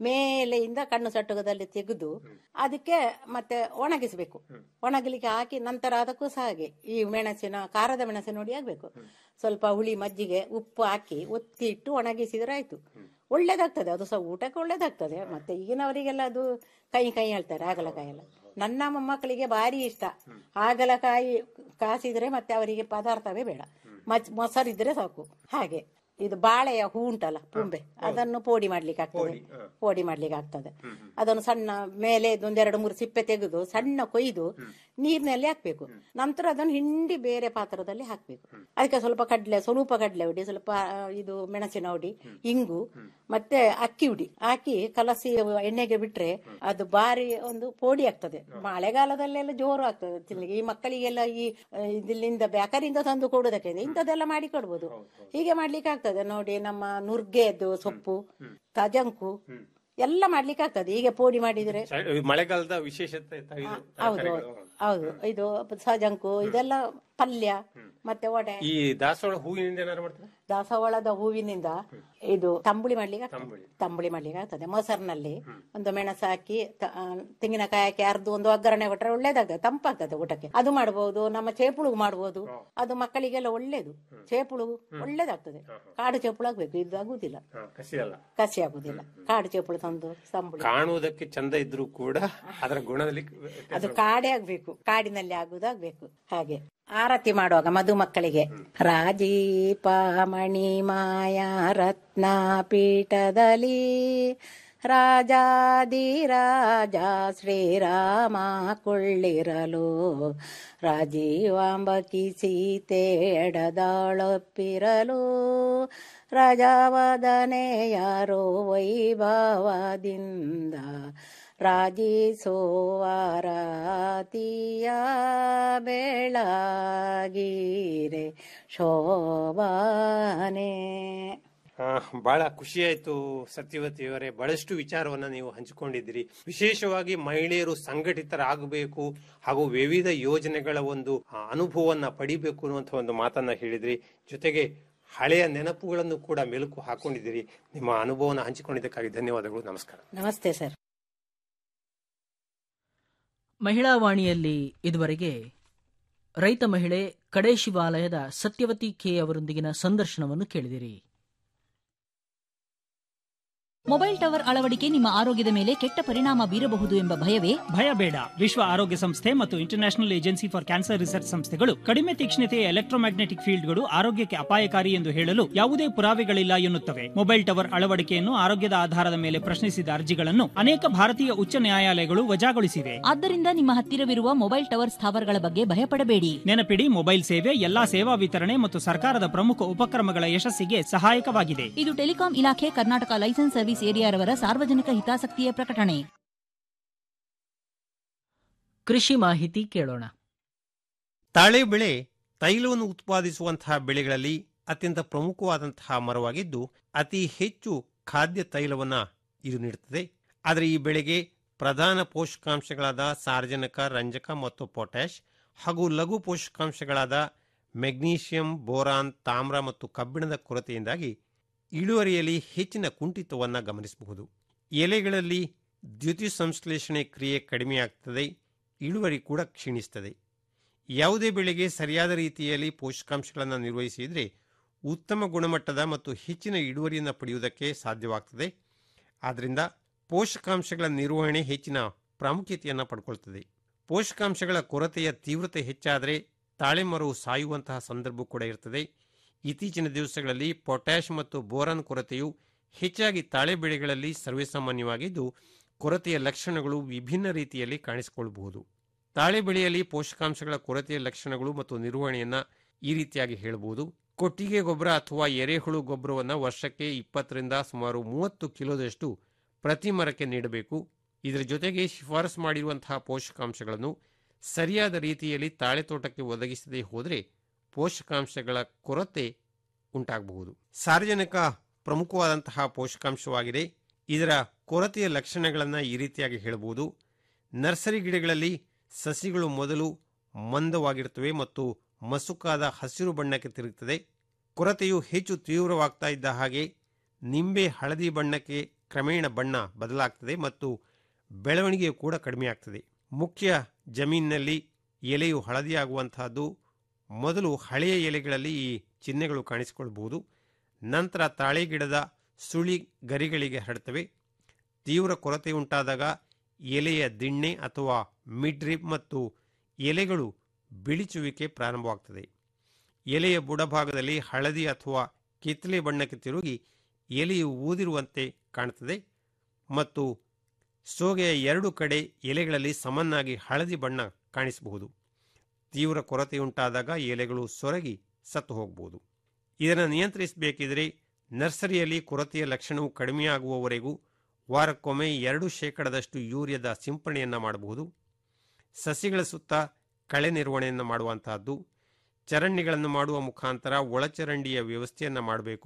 ಮೇಲೆಯಿಂದ ಕಣ್ಣು ಸಟ್ಟುಗದಲ್ಲಿ ತೆಗೆದು ಅದಕ್ಕೆ ಮತ್ತೆ ಒಣಗಿಸಬೇಕು ಒಣಗಲಿಕ್ಕೆ ಹಾಕಿ ನಂತರ ಅದಕ್ಕೂ ಸಹ ಹಾಗೆ ಈ ಮೆಣಸಿನ ಖಾರದ ಮೆಣಸಿನ ನೋಡಿ ಆಗ್ಬೇಕು ಸ್ವಲ್ಪ ಹುಳಿ ಮಜ್ಜಿಗೆ ಉಪ್ಪು ಹಾಕಿ ಒತ್ತಿ ಇಟ್ಟು ಒಣಗಿಸಿದ್ರೆ ಆಯ್ತು ಒಳ್ಳೇದಾಗ್ತದೆ ಅದು ಸಹ ಊಟಕ್ಕೆ ಒಳ್ಳೇದಾಗ್ತದೆ ಮತ್ತೆ ಈಗಿನವರಿಗೆಲ್ಲ ಅದು ಕೈ ಕೈ ಹೇಳ್ತಾರೆ ಹಾಗಲಕಾಯಿ ಎಲ್ಲ ನನ್ನ ಮೊಮ್ಮಕ್ಕಳಿಗೆ ಭಾರಿ ಇಷ್ಟ ಹಾಗಲಕಾಯಿ ಕಾಸಿದ್ರೆ ಮತ್ತೆ ಅವರಿಗೆ ಪದಾರ್ಥವೇ ಬೇಡ ಮಚ್ ಮೊಸರಿದ್ರೆ ಸಾಕು ಹಾಗೆ ಇದು ಬಾಳೆಯ ಹೂ ಉಂಟಲ್ಲ ಪುಂಬೆ ಅದನ್ನು ಪೋಡಿ ಮಾಡ್ಲಿಕ್ಕೆ ಆಗ್ತದೆ ಪೋಡಿ ಮಾಡ್ಲಿಕ್ಕೆ ಆಗ್ತದೆ ಅದನ್ನು ಸಣ್ಣ ಮೇಲೆ ಒಂದೆರಡು ಮೂರು ಸಿಪ್ಪೆ ತೆಗೆದು ಸಣ್ಣ ಕೊಯ್ದು ನೀರಿನಲ್ಲಿ ಹಾಕ್ಬೇಕು ನಂತರ ಅದನ್ನು ಹಿಂಡಿ ಬೇರೆ ಪಾತ್ರದಲ್ಲಿ ಹಾಕ್ಬೇಕು ಅದಕ್ಕೆ ಸ್ವಲ್ಪ ಕಡ್ಲೆ ಸ್ವಲ್ಪ ಕಡ್ಲೆ ಹುಡಿ ಸ್ವಲ್ಪ ಆ, ಇದು ಮೆಣಸಿನ ಹುಡಿ ಇಂಗು ಮತ್ತೆ ಅಕ್ಕಿ ಹುಡಿ ಹಾಕಿ ಕಲಸಿ ಎಣ್ಣೆಗೆ ಬಿಟ್ರೆ ಅದು ಬಾರಿ ಒಂದು ಪೋಡಿ ಆಗ್ತದೆ ಮಳೆಗಾಲದಲ್ಲೆಲ್ಲ ಜೋರು ಆಗ್ತದೆ ತಿನ್ಲಿಕ್ಕೆ ಈ ಮಕ್ಕಳಿಗೆಲ್ಲ ಈ ಆ, ಇದಿಲ್ಲಿಂದ ಬೇಕರಿಂದ ತಂದು ಕೊಡುವುದಕ್ಕೆ ಇಂಥದ್ದೆಲ್ಲ ಮಾಡಿ ಕೊಡ್ಬೋದು ಹೀಗೆ ಮಾಡ್ಲಿಕ್ಕೆ ಆಗ್ತದೆ ನೋಡಿ ನಮ್ಮ ನುರ್ಗೆದ್ದು ಸೊಪ್ಪು ತಜಂಕು ಎಲ್ಲ ಮಾಡ್ಲಿಕ್ಕೆ ಆಗ್ತದೆ ಹೀಗೆ ಪೋಡಿ ಮಾಡಿದ್ರೆ ಮಳೆಗಾಲದ ವಿಶೇಷತೆ ತ- ಇದು ಹೌದು ತರಕಾರಿಗಳು. ಹೌದು ಇದು ಸಜಂಕು ಇದೆಲ್ಲ ಪಲ್ಯ ಮತ್ತೆ ವಡೆ ಈ ದಾಸವಾಳ ಹೂವಿನಿಂದ ಏನಾದ್ರು ಮಾಡ್ತಾರೆ ದಾಸವಾಳದ ಹೂವಿನಿಂದ ಇದು ತಂಬುಳಿ ಮಾಡ್ಲಿಕ್ಕೆ ಆಗ್ತದೆ. ತಂಬುಳಿ ಮಾಡ್ಲಿಕ್ಕೆ ಆಗ್ತದೆ ಮೊಸರಿನಲ್ಲಿ ಒಂದು ಮೆಣಸು ಹಾಕಿ ತ- ಆ, ತೆಂಗಿನಕಾಯಿ ಹಾಕಿ ಅರ್ದು ಒಂದು ಒಗ್ಗರಣೆ ಕೊಟ್ಟರೆ ಒಳ್ಳೇದಾಗ್ತದೆ ತಂಪಾಗ್ತದೆ ಊಟಕ್ಕೆ ಅದು ಮಾಡ್ಬೋದು ನಮ್ಮ ಚೇಪುಳು ಮಾಡ್ಬೋದು ಅದು ಮಕ್ಕಳಿಗೆಲ್ಲ ಒಳ್ಳೇದು ಚೇಪುಳು ಒಳ್ಳೇದಾಗ್ತದೆ ಕಾಡು ಚೇಪುಳು ಆಗ್ಬೇಕು ಇದು ಆಗುದಿಲ್ಲ ಹಾ, ಕಸಿ ಅಲ್ಲ ಕಸಿ ಆಗುದಿಲ್ಲ ಕಾಡು ಚೇಪುಳು ತಂದು ತಂಬುಳಿ ಕಾಣುವುದಕ್ಕೆ ಚಂದ ಇದ್ರೂ ಕೂಡ ಅದರ ಗುಣದಲ್ಲಿ ಅದು ಕಾಡೇ ಆಗ್ಬೇಕು ಕಾಡಿನಲ್ಲಿ ಆಗುದಾಗ್ಬೇಕು ಹಾಗೆ ಆರತಿ ಮಾಡುವಾಗ ಮಧುಮಕ್ಕಳಿಗೆ ರಾಜೀಪ ಮಣಿ ಮಾಯಾ ರತ್ನ ಪೀಠದಲ್ಲಿ ರಾಜಾದಿರಾಜ ಶ್ರೀರಾಮ ಕೊಳ್ಳಿರಲು ರಾಜೀವಾಂಬಕಿ ಸೀತೆ ಎಡದಾಳೊಪ್ಪಿರಲು ರಜಾವದನೆ ಯಾರೋ ವೈಭವದಿಂದ ರಾಜಿಸೋವಾರಾತಿಯ ಬೆಳಗೀರೆ ಶೋಭಾನೆ ಆ, ಬಹಳ ಖುಷಿ ಆಯ್ತು ಸತ್ಯವತಿಯವರೇ ಬಹಳಷ್ಟು ವಿಚಾರವನ್ನ ನೀವು ಹಂಚಿಕೊಂಡಿದ್ದೀರಿ ವಿಶೇಷವಾಗಿ ಮಹಿಳೆಯರು ಸಂಘಟಿತರಾಗಬೇಕು ಹಾಗೂ ವಿವಿಧ ಯೋಜನೆಗಳ ಒಂದು ಆ, ಅನುಭವವನ್ನ ಪಡಿಬೇಕು ಅನ್ನುವಂಥ ಒಂದು ಮಾತನ್ನ ಹೇಳಿದ್ರಿ ಜೊತೆಗೆ ಹಳೆಯ ನೆನಪುಗಳನ್ನು ಕೂಡ ಮೆಲುಕು ಹಾಕೊಂಡಿದ್ದೀರಿ ನಿಮ್ಮ ಅನುಭವನ ಹಂಚಿಕೊಂಡಿದ್ದಕ್ಕಾಗಿ ಧನ್ಯವಾದಗಳು ನಮಸ್ಕಾರ ನಮಸ್ತೆ ಸರ್ ಮಹಿಳಾ ವಾಣಿಯಲ್ಲಿ ಇದುವರೆಗೆ ರೈತ ಮಹಿಳೆ ಕಡೆ ಶಿವಾಲಯದ ಸತ್ಯವತಿ ಕೆ ಅವರೊಂದಿಗಿನ ಸಂದರ್ಶನವನ್ನು ಕೇಳಿದಿರಿ ಮೊಬೈಲ್ ಟವರ್ ಅಳವಡಿಕೆ ನಿಮ್ಮ ಆರೋಗ್ಯದ ಮೇಲೆ ಕೆಟ್ಟ ಪರಿಣಾಮ ಬೀರಬಹುದು ಎಂಬ ಭಯವೇ ಭಯ ಬೇಡ ವಿಶ್ವ ಆರೋಗ್ಯ ಸಂಸ್ಥೆ ಮತ್ತು International Agency for Cancer Research ಸಂಸ್ಥೆಗಳು ಕಡಿಮೆ ತೀಕ್ಷ್ಣತೆಯ ಎಲೆಕ್ಟ್ರೋಮ್ಯಾಗ್ನೆಟಿಕ್ ಫೀಲ್ಡ್ಗಳು ಆರೋಗ್ಯಕ್ಕೆ ಅಪಾಯಕಾರಿ ಎಂದು ಹೇಳಲು ಯಾವುದೇ ಪುರಾವೆಗಳಿಲ್ಲ ಎನ್ನುತ್ತವೆ ಮೊಬೈಲ್ ಟವರ್ ಅಳವಡಿಕೆಯನ್ನು ಆರೋಗ್ಯದ ಆಧಾರದ ಮೇಲೆ ಪ್ರಶ್ನಿಸಿದ ಅರ್ಜಿಗಳನ್ನು ಅನೇಕ ಭಾರತೀಯ ಉಚ್ಚ ನ್ಯಾಯಾಲಯಗಳು ವಜಾಗೊಳಿಸಿವೆ ಆದ್ದರಿಂದ ನಿಮ್ಮ ಹತ್ತಿರವಿರುವ ಮೊಬೈಲ್ ಟವರ್ ಸ್ಥಾವರಗಳ ಬಗ್ಗೆ ಭಯಪಡಬೇಡಿ ನೆನಪಿಡಿ ಮೊಬೈಲ್ ಸೇವೆ ಎಲ್ಲಾ ಸೇವಾ ವಿತರಣೆ ಮತ್ತು ಸರ್ಕಾರದ ಪ್ರಮುಖ ಉಪಕ್ರಮಗಳ ಯಶಸ್ಸಿಗೆ ಸಹಾಯಕವಾಗಿದೆ ಇದು ಟೆಲಿಕಾಂ ಇಲಾಖೆ ಕರ್ನಾಟಕ ಲೈಸೆನ್ಸ್ ಸರ್ವಿಸ್ ಏರಿಯಾರವರ ಸಾರ್ವಜನಿಕ ಹಿತಾಸಕ್ತಿಯ ಪ್ರಕಟಣೆ ಕೃಷಿ ಮಾಹಿತಿ ಕೇಳೋಣ ತಾಳೆ ಬೆಳೆ ತೈಲವನ್ನು ಉತ್ಪಾದಿಸುವಂತಹ ಬೆಳೆಗಳಲ್ಲಿ ಅತ್ಯಂತ ಪ್ರಮುಖವಾದಂತಹ ಮರವಾಗಿದ್ದು ಅತಿ ಹೆಚ್ಚು ಖಾದ್ಯ ತೈಲವನ್ನ ಇದು ನೀಡುತ್ತದೆ ಆದರೆ ಈ ಬೆಳೆಗೆ ಪ್ರಧಾನ ಪೋಷಕಾಂಶಗಳಾದ ಸಾರ್ವಜನಿಕ ರಂಜಕ ಮತ್ತು ಪೊಟ್ಯಾಷ್ ಹಾಗೂ ಲಘು ಪೋಷಕಾಂಶಗಳಾದ ಮೆಗ್ನೀಷಿಯಂ ಬೋರಾನ್ ತಾಮ್ರ ಮತ್ತು ಕಬ್ಬಿಣದ ಕೊರತೆಯಿಂದಾಗಿ ಇಳುವರಿಯಲ್ಲಿ ಹೆಚ್ಚಿನ ಕುಂಠಿತವನ್ನು ಗಮನಿಸಬಹುದು ಎಲೆಗಳಲ್ಲಿ ದ್ಯುತಿ ಸಂಶ್ಲೇಷಣೆ ಕ್ರಿಯೆ ಕಡಿಮೆಯಾಗ್ತದೆ ಇಳುವರಿ ಕೂಡ ಕ್ಷೀಣಿಸ್ತದೆ ಯಾವುದೇ ಬೆಳೆಗೆ ಸರಿಯಾದ ರೀತಿಯಲ್ಲಿ ಪೋಷಕಾಂಶಗಳನ್ನು ನಿರ್ವಹಿಸಿದರೆ ಉತ್ತಮ ಗುಣಮಟ್ಟದ ಮತ್ತು ಹೆಚ್ಚಿನ ಇಳುವರಿಯನ್ನು ಪಡೆಯುವುದಕ್ಕೆ ಸಾಧ್ಯವಾಗ್ತದೆ ಆದ್ದರಿಂದ ಪೋಷಕಾಂಶಗಳ ನಿರ್ವಹಣೆ ಹೆಚ್ಚಿನ ಪ್ರಾಮುಖ್ಯತೆಯನ್ನು ಪಡ್ಕೊಳ್ತದೆ ಪೋಷಕಾಂಶಗಳ ಕೊರತೆಯ ತೀವ್ರತೆ ಹೆಚ್ಚಾದರೆ ತಾಳೆ ಮರವು ಸಾಯುವಂತಹ ಸಂದರ್ಭ ಕೂಡ ಇರ್ತದೆ ಇತ್ತೀಚಿನ ದಿವಸಗಳಲ್ಲಿ ಪೊಟ್ಯಾಷ್ ಮತ್ತು ಬೋರಾನ್ ಕೊರತೆಯು ಹೆಚ್ಚಾಗಿ ತಾಳೆ ಬೆಳೆಗಳಲ್ಲಿ ಸರ್ವೇಸಾಮಾನ್ಯವಾಗಿದ್ದು ಕೊರತೆಯ ಲಕ್ಷಣಗಳು ವಿಭಿನ್ನ ರೀತಿಯಲ್ಲಿ ಕಾಣಿಸಿಕೊಳ್ಳಬಹುದು ತಾಳೆ ಬೆಳೆಯಲ್ಲಿ ಪೋಷಕಾಂಶಗಳ ಕೊರತೆಯ ಲಕ್ಷಣಗಳು ಮತ್ತು ನಿರ್ವಹಣೆಯನ್ನ ಈ ರೀತಿಯಾಗಿ ಹೇಳಬಹುದು ಕೊಟ್ಟಿಗೆ ಗೊಬ್ಬರ ಅಥವಾ ಎರೆಹುಳು ಗೊಬ್ಬರವನ್ನು ವರ್ಷಕ್ಕೆ ಇಪ್ಪತ್ತರಿಂದ ಸುಮಾರು ಮೂವತ್ತು ಕಿಲೋದಷ್ಟು ಪ್ರತಿ ಮರಕ್ಕೆ ನೀಡಬೇಕು ಇದರ ಜೊತೆಗೆ ಶಿಫಾರಸು ಮಾಡಿರುವಂತಹ ಪೋಷಕಾಂಶಗಳನ್ನು ಸರಿಯಾದ ರೀತಿಯಲ್ಲಿ ತಾಳೆ ತೋಟಕ್ಕೆ ಒದಗಿಸದೇ ಹೋದರೆ ಪೋಷಕಾಂಶಗಳ ಕೊರತೆ ಉಂಟಾಗಬಹುದು ಸಾರ್ವಜನಿಕ ಪ್ರಮುಖವಾದಂತಹ ಪೋಷಕಾಂಶವಾಗಿದೆ ಇದರ ಕೊರತೆಯ ಲಕ್ಷಣಗಳನ್ನು ಈ ರೀತಿಯಾಗಿ ಹೇಳಬಹುದು ನರ್ಸರಿ ಗಿಡಗಳಲ್ಲಿ ಸಸಿಗಳು ಮೊದಲು ಮಂದವಾಗಿರುತ್ತವೆ ಮತ್ತು ಮಸುಕಾದ ಹಸಿರು ಬಣ್ಣಕ್ಕೆ ತಿರುಗುತ್ತದೆ ಕೊರತೆಯು ಹೆಚ್ಚು ತೀವ್ರವಾಗ್ತಾ ಇದ್ದ ಹಾಗೆ ನಿಂಬೆ ಹಳದಿ ಬಣ್ಣಕ್ಕೆ ಕ್ರಮೇಣ ಬಣ್ಣ ಬದಲಾಗ್ತದೆ ಮತ್ತು ಬೆಳವಣಿಗೆಯು ಕೂಡ ಕಡಿಮೆ ಆಗ್ತದೆ ಮುಖ್ಯ ಜಮೀನಿನಲ್ಲಿ ಎಲೆಯು ಹಳದಿಯಾಗುವಂತಹದ್ದು ಮೊದಲು ಹಳೆಯ ಎಲೆಗಳಲ್ಲಿ ಈ ಚಿಹ್ನೆಗಳು ಕಾಣಿಸಿಕೊಳ್ಬಹುದು ನಂತರ ತಾಳೆ ಗಿಡದ ಸುಳಿ ಗರಿಗಳಿಗೆ ಹರಡ್ತವೆ ತೀವ್ರ ಕೊರತೆ ಉಂಟಾದಾಗ ಎಲೆಯ ದಿಣ್ಣೆ ಅಥವಾ ಮಿಡ್ರಿಪ್ ಮತ್ತು ಎಲೆಗಳು ಬಿಳಿಚುವಿಕೆ ಪ್ರಾರಂಭವಾಗ್ತದೆ ಎಲೆಯ ಬುಡಭಾಗದಲ್ಲಿ ಹಳದಿ ಅಥವಾ ಕಿತ್ತಲೆ ಬಣ್ಣಕ್ಕೆ ತಿರುಗಿ ಎಲೆಯು ಊದಿರುವಂತೆ ಕಾಣುತ್ತದೆ ಮತ್ತು ಸೋಗೆಯ ಎರಡು ಕಡೆ ಎಲೆಗಳಲ್ಲಿ ಸಮನಾಗಿ ಹಳದಿ ಬಣ್ಣ ಕಾಣಿಸಬಹುದು ತೀವ್ರ ಕೊರತೆಯುಂಟಾದಾಗ ಎಲೆಗಳು ಸೊರಗಿ ಸತ್ತು ಹೋಗಬಹುದು ಇದನ್ನು ನಿಯಂತ್ರಿಸಬೇಕಿದ್ರೆ ನರ್ಸರಿಯಲ್ಲಿ ಕೊರತೆಯ ಲಕ್ಷಣವು ಕಡಿಮೆಯಾಗುವವರೆಗೂ ವಾರಕ್ಕೊಮ್ಮೆ ಎರಡು ಶೇಕಡದಷ್ಟು ಯೂರಿಯಾದ ಸಿಂಪರಣೆಯನ್ನು ಮಾಡಬಹುದು ಸಸಿಗಳ ಸುತ್ತ ಕಳೆ ನಿರ್ವಹಣೆಯನ್ನು ಮಾಡುವಂತಹದ್ದು ಚರಂಡಿಗಳನ್ನು ಮಾಡುವ ಮುಖಾಂತರ ಒಳಚರಂಡಿಯ ವ್ಯವಸ್ಥೆಯನ್ನು ಮಾಡಬೇಕು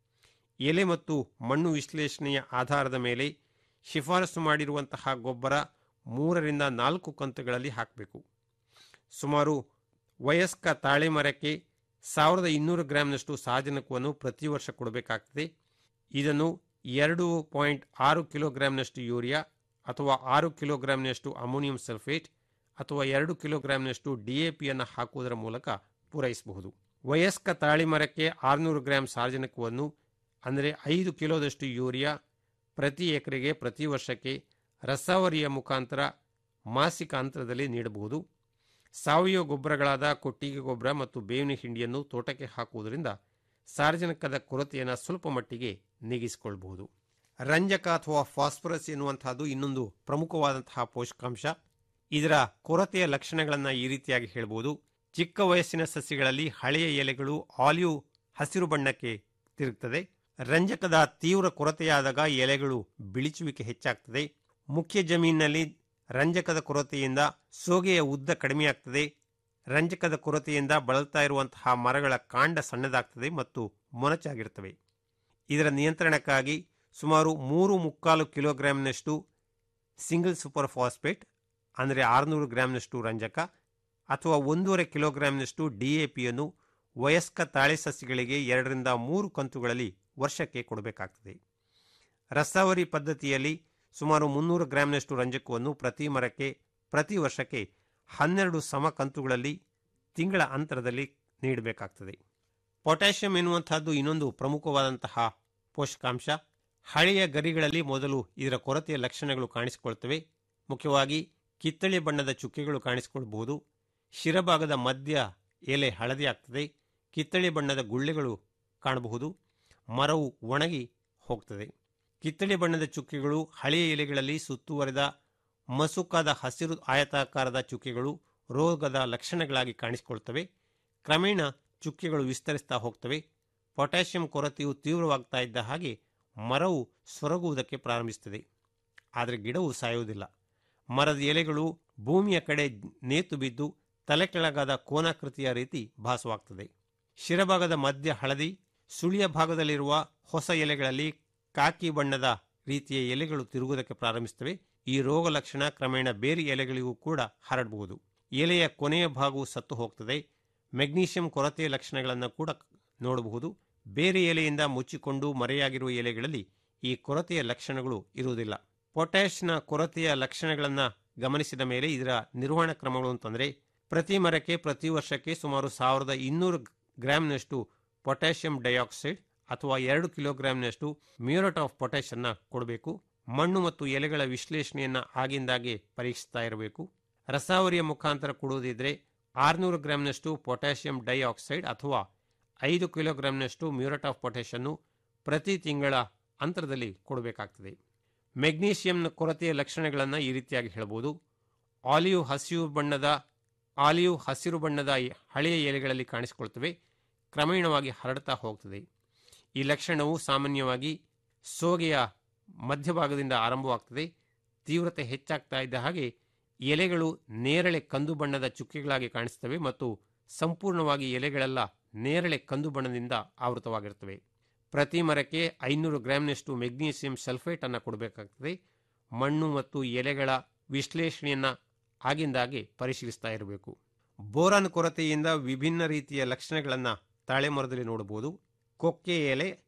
ಎಲೆ ಮತ್ತು ಮಣ್ಣು ವಿಶ್ಲೇಷಣೆಯ ಆಧಾರದ ಮೇಲೆ ಶಿಫಾರಸು ಮಾಡಿರುವಂತಹ ಗೊಬ್ಬರ ಮೂರರಿಂದ ನಾಲ್ಕು ಕಂತುಗಳಲ್ಲಿ ಹಾಕಬೇಕು ಸುಮಾರು ವಯಸ್ಕ ತಾಳೆ ಮರಕ್ಕೆ ಸಾವಿರದ ಇನ್ನೂರು ಗ್ರಾಂನಷ್ಟು ಸಾರಜನಕವನ್ನು ಪ್ರತಿ ವರ್ಷ ಕೊಡಬೇಕಾಗ್ತದೆ ಇದನ್ನು ಎರಡು ಪಾಯಿಂಟ್ ಆರು ಕಿಲೋಗ್ರಾಂನಷ್ಟು ಯೂರಿಯಾ ಅಥವಾ ಆರು ಕಿಲೋಗ್ರಾಂನಷ್ಟು ಅಮೋನಿಯಂ ಸಲ್ಫೇಟ್ ಅಥವಾ ಎರಡು ಕಿಲೋಗ್ರಾಂನಷ್ಟು ಡಿಎಪಿಯನ್ನು ಹಾಕುವುದರ ಮೂಲಕ ಪೂರೈಸಬಹುದು ವಯಸ್ಕ ತಾಳಿ ಮರಕ್ಕೆ ಆರುನೂರು ಗ್ರಾಂ ಸಾರಜನಕವನ್ನು ಅಂದರೆ ಐದು ಕಿಲೋದಷ್ಟು ಯೂರಿಯಾ ಪ್ರತಿ ಎಕರೆಗೆ ಪ್ರತಿ ವರ್ಷಕ್ಕೆ ರಸಾವರಿಯ ಮುಖಾಂತರ ಮಾಸಿಕ ಅಂತರದಲ್ಲಿ ನೀಡಬಹುದು ಸಾವಯವ ಗೊಬ್ಬರಗಳಾದ ಕೊಟ್ಟಿಗೆ ಗೊಬ್ಬರ ಮತ್ತು ಬೇವಿನ ಹಿಂಡಿಯನ್ನು ತೋಟಕ್ಕೆ ಹಾಕುವುದರಿಂದ ಸಾರ್ವಜನಿಕದ ಕೊರತೆಯನ್ನು ಸ್ವಲ್ಪ ಮಟ್ಟಿಗೆ ನೀಗಿಸಿಕೊಳ್ಳಬಹುದು ರಂಜಕ ಅಥವಾ ಫಾಸ್ಫರಸ್ ಎನ್ನುವಂತಹದ್ದು ಇನ್ನೊಂದು ಪ್ರಮುಖವಾದಂತಹ ಪೋಷಕಾಂಶ ಇದರ ಕೊರತೆಯ ಲಕ್ಷಣಗಳನ್ನು ಈ ರೀತಿಯಾಗಿ ಹೇಳ್ಬೋದು ಚಿಕ್ಕ ವಯಸ್ಸಿನ ಸಸ್ಯಗಳಲ್ಲಿ ಹಳೆಯ ಎಲೆಗಳು ಆಲಿವ್ ಹಸಿರು ಬಣ್ಣಕ್ಕೆ ತಿರುಗ್ತದೆ ರಂಜಕದ ತೀವ್ರ ಕೊರತೆಯಾದಾಗ ಎಲೆಗಳು ಬಿಳಿಚುವಿಕೆ ಹೆಚ್ಚಾಗ್ತದೆ ಮುಖ್ಯ ಜಮೀನಿನಲ್ಲಿ ರಂಜಕದ ಕೊರತೆಯಿಂದ ಸೋಗೆಯ ಉದ್ದ ಕಡಿಮೆಯಾಗ್ತದೆ ರಂಜಕದ ಕೊರತೆಯಿಂದ ಬಳಲ್ತಾ ಇರುವಂತಹ ಮರಗಳ ಕಾಂಡ ಸಣ್ಣದಾಗ್ತದೆ ಮತ್ತು ಮೊನಚಾಗಿರ್ತವೆ ಇದರ ನಿಯಂತ್ರಣಕ್ಕಾಗಿ ಸುಮಾರು ಮೂರು ಮುಕ್ಕಾಲು ಕಿಲೋಗ್ರಾಂನಷ್ಟು ಸಿಂಗಲ್ ಸೂಪರ್ ಫಾಸ್ಫೇಟ್ ಅಂದರೆ ಆರುನೂರು ಗ್ರಾಂನಷ್ಟು ರಂಜಕ ಅಥವಾ ಒಂದೂವರೆ ಕಿಲೋಗ್ರಾಂನಷ್ಟು ಡಿಎಪಿಯನ್ನು ವಯಸ್ಕ ತಾಳೆ ಸಸ್ಯಗಳಿಗೆ ಎರಡರಿಂದ ಮೂರು ಕಂತುಗಳಲ್ಲಿ ವರ್ಷಕ್ಕೆ ಕೊಡಬೇಕಾಗ್ತದೆ ರಸಾವರಿ ಪದ್ಧತಿಯಲ್ಲಿ ಸುಮಾರು ಮುನ್ನೂರು ಗ್ರಾಂನಷ್ಟು ರಂಜಕವನ್ನು ಪ್ರತಿ ಮರಕ್ಕೆ ಪ್ರತಿ ವರ್ಷಕ್ಕೆ ಹನ್ನೆರಡು ಸಮ ಕಂತುಗಳಲ್ಲಿ ತಿಂಗಳ ಅಂತರದಲ್ಲಿ ನೀಡಬೇಕಾಗ್ತದೆ ಪೊಟ್ಯಾಷಿಯಂ ಎನ್ನುವಂತಹದ್ದು ಇನ್ನೊಂದು ಪ್ರಮುಖವಾದಂತಹ ಪೋಷಕಾಂಶ ಹಳೆಯ ಗರಿಗಳಲ್ಲಿ ಮೊದಲು ಇದರ ಕೊರತೆಯ ಲಕ್ಷಣಗಳು ಕಾಣಿಸಿಕೊಳ್ತವೆ ಮುಖ್ಯವಾಗಿ ಕಿತ್ತಳೆ ಬಣ್ಣದ ಚುಕ್ಕೆಗಳು ಕಾಣಿಸಿಕೊಳ್ಬಹುದು ಶಿರಭಾಗದ ಮಧ್ಯ ಎಲೆ ಹಳದಿ ಆಗ್ತದೆ ಕಿತ್ತಳೆ ಬಣ್ಣದ ಗುಳ್ಳೆಗಳು ಕಾಣಬಹುದು ಮರವು ಒಣಗಿ ಹೋಗ್ತದೆ ಕಿತ್ತಳೆ ಬಣ್ಣದ ಚುಕ್ಕೆಗಳು ಹಳೆಯ ಎಲೆಗಳಲ್ಲಿ ಸುತ್ತುವರೆದ ಮಸುಕಾದ ಹಸಿರು ಆಯತಾಕಾರದ ಚುಕ್ಕೆಗಳು ರೋಗದ ಲಕ್ಷಣಗಳಾಗಿ ಕಾಣಿಸಿಕೊಳ್ತವೆ ಕ್ರಮೇಣ ಚುಕ್ಕೆಗಳು ವಿಸ್ತರಿಸ್ತಾ ಹೋಗ್ತವೆ ಪೊಟ್ಯಾಷಿಯಂ ಕೊರತೆಯು ತೀವ್ರವಾಗ್ತಾ ಇದ್ದ ಹಾಗೆ ಮರವು ಸೊರಗುವುದಕ್ಕೆ ಪ್ರಾರಂಭಿಸುತ್ತದೆ ಆದರೆ ಗಿಡವು ಸಾಯುವುದಿಲ್ಲ ಮರದ ಎಲೆಗಳು ಭೂಮಿಯ ಕಡೆ ನೇತು ಬಿದ್ದು ತಲೆ ಕೆಳಗಾದ ಕೋನಾಕೃತಿಯ ರೀತಿ ಭಾಸವಾಗ್ತದೆ ಶಿರಭಾಗದ ಮಧ್ಯ ಹಳದಿ ಸುಳಿಯ ಭಾಗದಲ್ಲಿರುವ ಹೊಸ ಎಲೆಗಳಲ್ಲಿ ಕಾಕಿ ಬಣ್ಣದ ರೀತಿಯ ಎಲೆಗಳು ತಿರುಗುವುದಕ್ಕೆ ಪ್ರಾರಂಭಿಸುತ್ತವೆ ಈ ರೋಗ ಲಕ್ಷಣ ಕ್ರಮೇಣ ಬೇರೆ ಎಲೆಗಳಿಗೂ ಕೂಡ ಹರಡಬಹುದು ಎಲೆಯ ಕೊನೆಯ ಭಾಗವು ಸತ್ತು ಹೋಗ್ತದೆ ಮೆಗ್ನೀಷಿಯಂ ಕೊರತೆಯ ಲಕ್ಷಣಗಳನ್ನು ಕೂಡ ನೋಡಬಹುದು ಬೇರೆ ಎಲೆಯಿಂದ ಮುಚ್ಚಿಕೊಂಡು ಮರೆಯಾಗಿರುವ ಎಲೆಗಳಲ್ಲಿ ಈ ಕೊರತೆಯ ಲಕ್ಷಣಗಳು ಇರುವುದಿಲ್ಲ ಪೊಟ್ಯಾಷ್ನ ಕೊರತೆಯ ಲಕ್ಷಣಗಳನ್ನು ಗಮನಿಸಿದ ಮೇಲೆ ಇದರ ನಿರ್ವಹಣಾ ಕ್ರಮಗಳು ಅಂತಂದರೆ ಪ್ರತಿ ಮರಕ್ಕೆ ಪ್ರತಿ ವರ್ಷಕ್ಕೆ ಸುಮಾರು ಸಾವಿರದ ಇನ್ನೂರು ಗ್ರಾಂನಷ್ಟು ಪೊಟ್ಯಾಷಿಯಂ ಡೈಆಕ್ಸೈಡ್ ಅಥವಾ ಎರಡು ಕಿಲೋಗ್ರಾಂನಷ್ಟು ಮ್ಯೂರೇಟ್ ಆಫ್ ಪೊಟ್ಯಾಷ್ ಅನ್ನ ಕೊಡಬೇಕು ಮಣ್ಣು ಮತ್ತು ಎಲೆಗಳ ವಿಶ್ಲೇಷಣೆಯನ್ನ ಆಗಿಂದಾಗೆ ಪರೀಕ್ಷಿಸ್ತಾ ಇರಬೇಕು ರಸಾವರಿಯ ಮುಖಾಂತರ ಕೊಡುವುದಿದ್ರೆ ಆರುನೂರು ಗ್ರಾಂನಷ್ಟು ಪೊಟ್ಯಾಷಿಯಂ ಡೈಆಕ್ಸೈಡ್ ಅಥವಾ ಐದು ಕಿಲೋಗ್ರಾಂನಷ್ಟು ಮ್ಯೂರೇಟ್ ಆಫ್ ಪೊಟ್ಯಾಷ್ ಅನ್ನು ಪ್ರತಿ ತಿಂಗಳ ಅಂತರದಲ್ಲಿ ಕೊಡಬೇಕಾಗ್ತದೆ ಮೆಗ್ನೀಷಿಯಂನ ಕೊರತೆಯ ಲಕ್ಷಣಗಳನ್ನು ಈ ರೀತಿಯಾಗಿ ಹೇಳಬಹುದು ಆಲಿವ್ ಹಸಿರು ಬಣ್ಣದ ಆಲಿವ್ ಹಸಿರು ಬಣ್ಣದ ಹಳೆಯ ಎಲೆಗಳಲ್ಲಿ ಕಾಣಿಸಿಕೊಳ್ತವೆ ಕ್ರಮೇಣವಾಗಿ ಹರಡ್ತಾ ಹೋಗ್ತದೆ ಈ ಲಕ್ಷಣವು ಸಾಮಾನ್ಯವಾಗಿ ಸೋಗೆಯ ಮಧ್ಯಭಾಗದಿಂದ ಆರಂಭವಾಗ್ತದೆ ತೀವ್ರತೆ ಹೆಚ್ಚಾಗ್ತಾ ಇದ್ದ ಹಾಗೆ ಎಲೆಗಳು ನೇರಳೆ ಕಂದು ಬಣ್ಣದ ಚುಕ್ಕೆಗಳಾಗಿ ಕಾಣಿಸ್ತವೆ ಮತ್ತು ಸಂಪೂರ್ಣವಾಗಿ ಎಲೆಗಳೆಲ್ಲ ನೇರಳೆ ಕಂದು ಬಣ್ಣದಿಂದ ಆವೃತವಾಗಿರ್ತವೆ ಪ್ರತಿ ಮರಕ್ಕೆ ಐನೂರು ಗ್ರಾಂನಷ್ಟು ಮೆಗ್ನೀಷಿಯಂ ಸಲ್ಫೇಟ್ ಅನ್ನು ಕೊಡಬೇಕಾಗ್ತದೆ ಮಣ್ಣು ಮತ್ತು ಎಲೆಗಳ ವಿಶ್ಲೇಷಣೆಯನ್ನ ಆಗಿಂದಾಗೆ ಪರಿಶೀಲಿಸ್ತಾ ಇರಬೇಕು ಬೋರಾನ್ ಕೊರತೆಯಿಂದ ವಿಭಿನ್ನ ರೀತಿಯ ಲಕ್ಷಣಗಳನ್ನು ತಾಳೆ ಮರದಲ್ಲಿ ನೋಡಬಹುದು ಕೊಕ್ಕೆ ಎಲೆ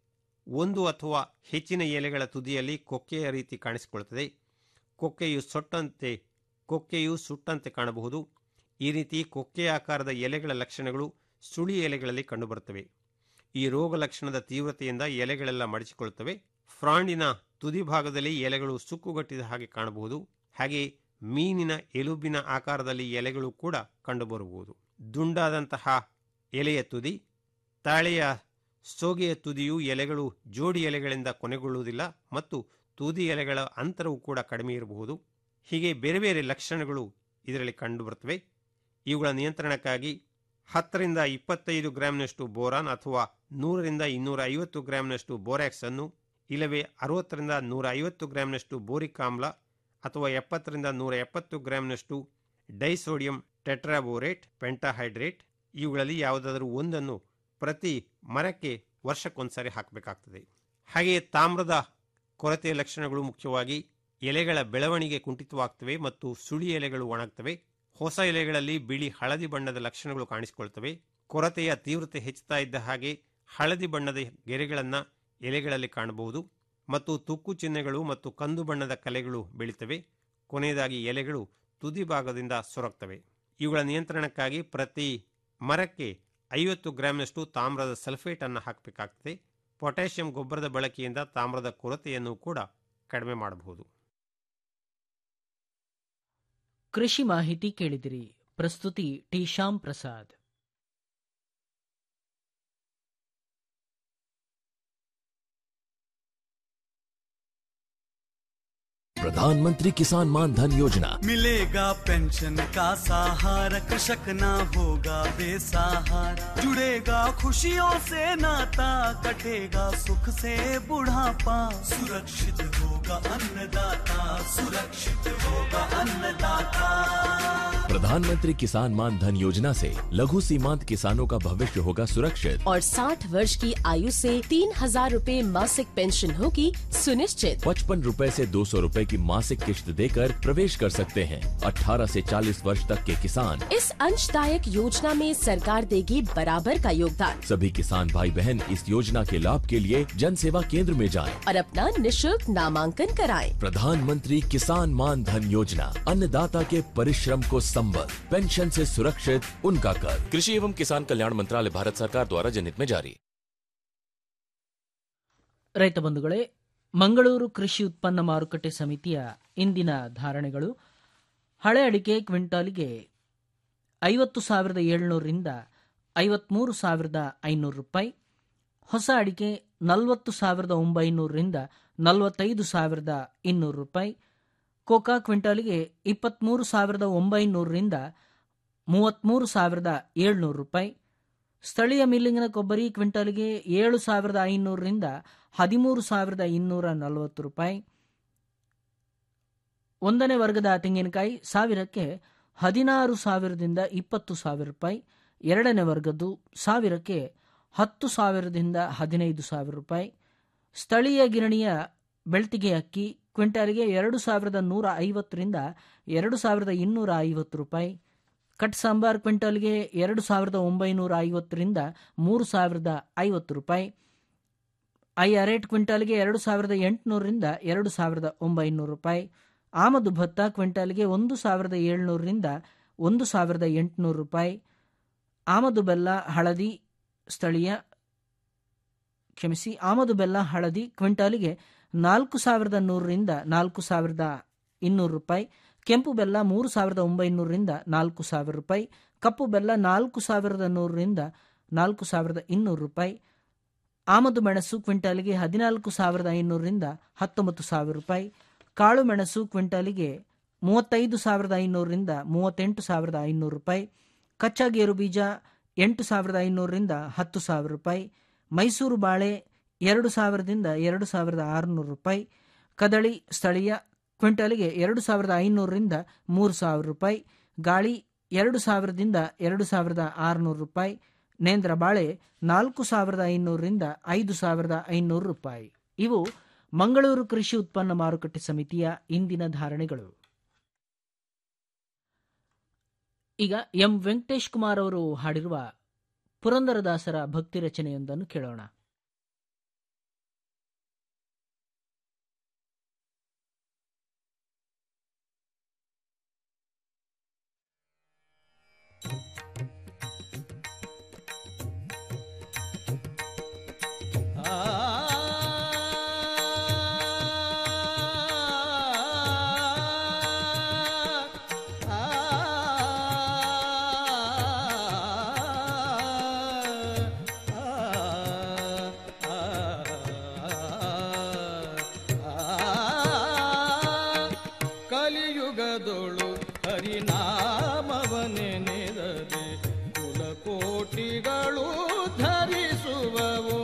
ಒಂದು ಅಥವಾ ಹೆಚ್ಚಿನ ಎಲೆಗಳ ತುದಿಯಲ್ಲಿ ಕೊಕ್ಕೆಯ ರೀತಿ ಕಾಣಿಸಿಕೊಳ್ಳುತ್ತದೆ ಕೊಕ್ಕೆಯು ಸೊಟ್ಟಂತೆ ಕೊಕ್ಕೆಯು ಸುಟ್ಟಂತೆ ಕಾಣಬಹುದು ಈ ರೀತಿ ಕೊಕ್ಕೆಯ ಆಕಾರದ ಎಲೆಗಳ ಲಕ್ಷಣಗಳು ಸುಳಿ ಎಲೆಗಳಲ್ಲಿ ಕಂಡುಬರುತ್ತವೆ ಈ ರೋಗ ಲಕ್ಷಣದ ತೀವ್ರತೆಯಿಂದ ಎಲೆಗಳೆಲ್ಲ ಮಡಚಿಕೊಳ್ಳುತ್ತವೆ ಫ್ರಾಂಡಿನ ತುದಿ ಭಾಗದಲ್ಲಿ ಎಲೆಗಳು ಸುಕ್ಕುಗಟ್ಟಿದ ಹಾಗೆ ಕಾಣಬಹುದು ಹಾಗೆ ಮೀನಿನ ಎಲುಬಿನ ಆಕಾರದಲ್ಲಿ ಎಲೆಗಳು ಕೂಡ ಕಂಡುಬರಬಹುದು ದುಂಡಾದಂತಹ ಎಲೆಯ ತುದಿ ತಾಳೆಯ ಸೋಗೆಯ ತುದಿಯು ಎಲೆಗಳು ಜೋಡಿ ಎಲೆಗಳಿಂದ ಕೊನೆಗೊಳ್ಳುವುದಿಲ್ಲ ಮತ್ತು ತುದಿ ಎಲೆಗಳ ಅಂತರವು ಕೂಡ ಕಡಿಮೆ ಇರಬಹುದು ಹೀಗೆ ಬೇರೆ ಬೇರೆ ಲಕ್ಷಣಗಳು ಇದರಲ್ಲಿ ಕಂಡುಬರುತ್ತವೆ ಇವುಗಳ ನಿಯಂತ್ರಣಕ್ಕಾಗಿ ಹತ್ತರಿಂದ ಇಪ್ಪತ್ತೈದು ಗ್ರಾಂನಷ್ಟು ಬೋರಾನ್ ಅಥವಾ ನೂರರಿಂದ ಇನ್ನೂರ ಐವತ್ತು ಗ್ರಾಂನಷ್ಟು ಬೋರ್ಯಾಕ್ಸ್ ಅನ್ನು ಇಲ್ಲವೇ ಅರವತ್ತರಿಂದ ನೂರ ಐವತ್ತು ಗ್ರಾಂನಷ್ಟು ಬೋರಿಕ್ ಆಮ್ಲ ಅಥವಾ ಎಪ್ಪತ್ತರಿಂದ ನೂರ ಎಪ್ಪತ್ತು ಗ್ರಾಂನಷ್ಟು ಡೈಸೋಡಿಯಂ ಟೆಟ್ರಾಬೋರೇಟ್ ಪೆಂಟಾಹೈಡ್ರೇಟ್ ಇವುಗಳಲ್ಲಿ ಯಾವುದಾದರೂ ಒಂದನ್ನು ಪ್ರತಿ ಮರಕ್ಕೆ ವರ್ಷಕ್ಕೊಂದ್ಸಾರಿ ಹಾಕಬೇಕಾಗ್ತದೆ ಹಾಗೆಯೇ ತಾಮ್ರದ ಕೊರತೆಯ ಲಕ್ಷಣಗಳು ಮುಖ್ಯವಾಗಿ ಎಲೆಗಳ ಬೆಳವಣಿಗೆ ಕುಂಠಿತವಾಗ್ತವೆ ಮತ್ತು ಸುಳಿ ಎಲೆಗಳು ಒಣಗ್ತವೆ ಹೊಸ ಎಲೆಗಳಲ್ಲಿ ಬಿಳಿ ಹಳದಿ ಬಣ್ಣದ ಲಕ್ಷಣಗಳು ಕಾಣಿಸಿಕೊಳ್ತವೆ ಕೊರತೆಯ ತೀವ್ರತೆ ಹೆಚ್ಚುತ್ತಾ ಇದ್ದ ಹಾಗೆ ಹಳದಿ ಬಣ್ಣದ ಗೆರೆಗಳನ್ನು ಎಲೆಗಳಲ್ಲಿ ಕಾಣಬಹುದು ಮತ್ತು ತುಕ್ಕು ಚಿಹ್ನೆಗಳು ಮತ್ತು ಕಂದು ಬಣ್ಣದ ಕಲೆಗಳು ಬೆಳೀತವೆ ಕೊನೆಯದಾಗಿ ಎಲೆಗಳು ತುದಿ ಭಾಗದಿಂದ ಸೊರಗ್ತವೆ ಇವುಗಳ ನಿಯಂತ್ರಣಕ್ಕಾಗಿ ಪ್ರತಿ ಮರಕ್ಕೆ ಐವತ್ತು ಗ್ರಾಂನಷ್ಟು ತಾಮ್ರದ ಸಲ್ಫೇಟ್ ಅನ್ನು ಹಾಕಬೇಕಾಗ್ತದೆ ಪೊಟ್ಯಾಷಿಯಂ ಗೊಬ್ಬರದ ಬಳಕೆಯಿಂದ ತಾಮ್ರದ ಕೊರತೆಯನ್ನು ಕೂಡ ಕಡಿಮೆ ಮಾಡಬಹುದು ಕೃಷಿ ಮಾಹಿತಿ ಕೇಳಿದಿರಿ ಪ್ರಸ್ತುತಿ ಟಿ ಶ್ಯಾಮ್ ಪ್ರಸಾದ್ प्रधानमंत्री किसान मान धन योजना मिलेगा पेंशन का सहारा कृषक ना होगा बेसहारा जुड़ेगा खुशियों से नाता कटेगा सुख से बुढ़ापा सुरक्षित होगा अन्नदाता सुरक्षित होगा अन्नदाता प्रधानमंत्री किसान मान धन योजना से लघु सीमांत किसानों का भविष्य होगा सुरक्षित और 60 वर्ष की आयु से तीन हजार रूपए मासिक पेंशन होगी सुनिश्चित पचपन रूपए से दो सौ रूपए की मासिक किश्त देकर प्रवेश कर सकते हैं 18 से 40 वर्ष तक के किसान इस अंशदायक योजना में सरकार देगी बराबर का योगदान सभी किसान भाई बहन इस योजना के लाभ के लिए जन सेवा केंद्र में जाएं। और अपना निशुल्क नामांकन कराएं। प्रधानमंत्री किसान मान धन योजना अन्नदाता के परिश्रम को संबल पेंशन से सुरक्षित उनका कर कृषि एवं किसान कल्याण मंत्रालय भारत सरकार द्वारा जनहित में जारी ರೈತ ಬಂಧುಗಳೇ ಮಂಗಳೂರು ಕೃಷಿ ಉತ್ಪನ್ನ ಮಾರುಕಟ್ಟೆ ಸಮಿತಿಯ ಇಂದಿನ ಧಾರಣೆಗಳು ಹಳೆ ಅಡಿಕೆ ಕ್ವಿಂಟಾಲಿಗೆ ಐವತ್ತು ಸಾವಿರದ ಏಳ್ನೂರರಿಂದ ಐವತ್ಮೂರು ಸಾವಿರದ ಐನೂರು ರೂಪಾಯಿ ಹೊಸ ಅಡಿಕೆ ನಲವತ್ತು ಸಾವಿರದ ಒಂಬೈನೂರರಿಂದ ನಲವತ್ತೈದು ಸಾವಿರದ ಇನ್ನೂರು ರೂಪಾಯಿ ಕೋಕಾ ಕ್ವಿಂಟಾಲಿಗೆ ಇಪ್ಪತ್ತ್ಮೂರು ಸಾವಿರದ ಒಂಬೈನೂರರಿಂದ ಮೂವತ್ತ್ಮೂರು ಸಾವಿರದ ಏಳ್ನೂರು ರೂಪಾಯಿ ಸ್ಥಳೀಯ ಮಿಲ್ಲಿಂಗಿನ ಕೊಬ್ಬರಿ ಕ್ವಿಂಟಾಲಿಗೆ ಏಳು ಸಾವಿರದ ಐನೂರರಿಂದ ಹದಿಮೂರು ಸಾವಿರದ ಇನ್ನೂರ ನಲವತ್ತು ರೂಪಾಯಿ ಒಂದನೇ ವರ್ಗದ ತೆಂಗಿನಕಾಯಿ ಸಾವಿರಕ್ಕೆ ಹದಿನಾರು ಸಾವಿರದಿಂದ ಇಪ್ಪತ್ತು ಸಾವಿರ ರೂಪಾಯಿ ಎರಡನೇ ವರ್ಗದ್ದು ಸಾವಿರಕ್ಕೆ ಹತ್ತು ಸಾವಿರದಿಂದ ಹದಿನೈದು ಸಾವಿರ ರೂಪಾಯಿ ಸ್ಥಳೀಯ ಗಿರಣಿಯ ಬೆಳ್ತಿಗೆ ಅಕ್ಕಿ ಕ್ವಿಂಟಾಲಿಗೆ ಎರಡು ಸಾವಿರದ ನೂರ ಐವತ್ತರಿಂದ ಎರಡು ಸಾವಿರದ ಇನ್ನೂರ ಐವತ್ತು ರೂಪಾಯಿ ಕಟ್ ಸಾಂಬಾರ್ ಕ್ವಿಂಟಲ್ಗೆ ಎರಡು ಸಾವಿರದ ಒಂಬೈನೂರ ಐವತ್ತರಿಂದ ಮೂರು ಸಾವಿರದ ಐವತ್ತು ರೂಪಾಯಿ ಐ ಅರೇಟ್ ಕ್ವಿಂಟಾಲ್ಗೆ ಎರಡು ಸಾವಿರದ ಎಂಟುನೂರರಿಂದ ಎರಡು ಸಾವಿರದ ಒಂಬೈನೂರು ರೂಪಾಯಿ ಆಮದು ಭತ್ತ ಕ್ವಿಂಟಾಲ್ಗೆ ಒಂದು ಸಾವಿರದ ಏಳ್ನೂರರಿಂದ ಒಂದು ಸಾವಿರದ ಎಂಟುನೂರು ರೂಪಾಯಿ ಆಮದು ಬೆಲ್ಲ ಹಳದಿ ಸ್ಥಳೀಯ ಕ್ಷಮಿಸಿ ಆಮದು ಬೆಲ್ಲ ಹಳದಿ ಕ್ವಿಂಟಾಲಿಗೆ ನಾಲ್ಕು ಸಾವಿರದ ನೂರರಿಂದ ನಾಲ್ಕು ಸಾವಿರದ ಇನ್ನೂರು ರೂಪಾಯಿ ಕೆಂಪು ಬೆಲ್ಲ ಮೂರು ಸಾವಿರದ ಒಂಬೈನೂರರಿಂದ ನಾಲ್ಕು ಸಾವಿರ ರೂಪಾಯಿ ಕಪ್ಪು ಬೆಲ್ಲ ನಾಲ್ಕು ಸಾವಿರದ ನೂರರಿಂದ ನಾಲ್ಕು ಸಾವಿರದ ಇನ್ನೂರು ರೂಪಾಯಿ ಆಮದು ಮೆಣಸು ಕ್ವಿಂಟಾಲಿಗೆ ಹದಿನಾಲ್ಕು ಸಾವಿರದ ಐನೂರರಿಂದ ಹತ್ತೊಂಬತ್ತು ಸಾವಿರ ರೂಪಾಯಿ ಕಾಳು ಮೆಣಸು ಕ್ವಿಂಟಾಲಿಗೆ ಮೂವತ್ತೈದು ಸಾವಿರದ ಐನೂರರಿಂದ ಮೂವತ್ತೆಂಟು ಸಾವಿರದ ಐನೂರು ರೂಪಾಯಿ ಕಚ್ಚಾ ಗೇರು ಬೀಜ ಎಂಟು ಸಾವಿರದ ಐನೂರರಿಂದ ಹತ್ತು ಸಾವಿರ ರೂಪಾಯಿ ಮೈಸೂರು ಬಾಳೆ ಎರಡು ಸಾವಿರದಿಂದ ಎರಡು ಸಾವಿರದ ಆರುನೂರು ರೂಪಾಯಿ ಕದಳಿ ಸ್ಥಳೀಯ ಕ್ವಿಂಟಾಲಿಗೆ ಎರಡು ಸಾವಿರದ ಐನೂರರಿಂದ ಮೂರು ಸಾವಿರ ರೂಪಾಯಿ ಗಾಳಿ ಎರಡು ಸಾವಿರದಿಂದ ಎರಡು ಸಾವಿರದ ಆರುನೂರು ರೂಪಾಯಿ ನೇಂದ್ರ ಬಾಳೆ ನಾಲ್ಕು ಸಾವಿರದ ಐನೂರರಿಂದ ಐದು ಸಾವಿರದ ಐನೂರು ರೂಪಾಯಿ ಇವು ಮಂಗಳೂರು ಕೃಷಿ ಉತ್ಪನ್ನ ಮಾರುಕಟ್ಟೆ ಸಮಿತಿಯ ಇಂದಿನ ಧಾರಣೆಗಳು ಈಗ ಎಂ ವೆಂಕಟೇಶ್ ಕುಮಾರ್ ಅವರು ಹಾಡಿರುವ ಪುರಂದರದಾಸರ ಭಕ್ತಿ ರಚನೆಯೊಂದನ್ನು ಕೇಳೋಣ ಚಿತ್ತದೊಳು ಹರಿನಾಮವನೆನೆದರೆ ಕುಲಕೋಟಿಗಳು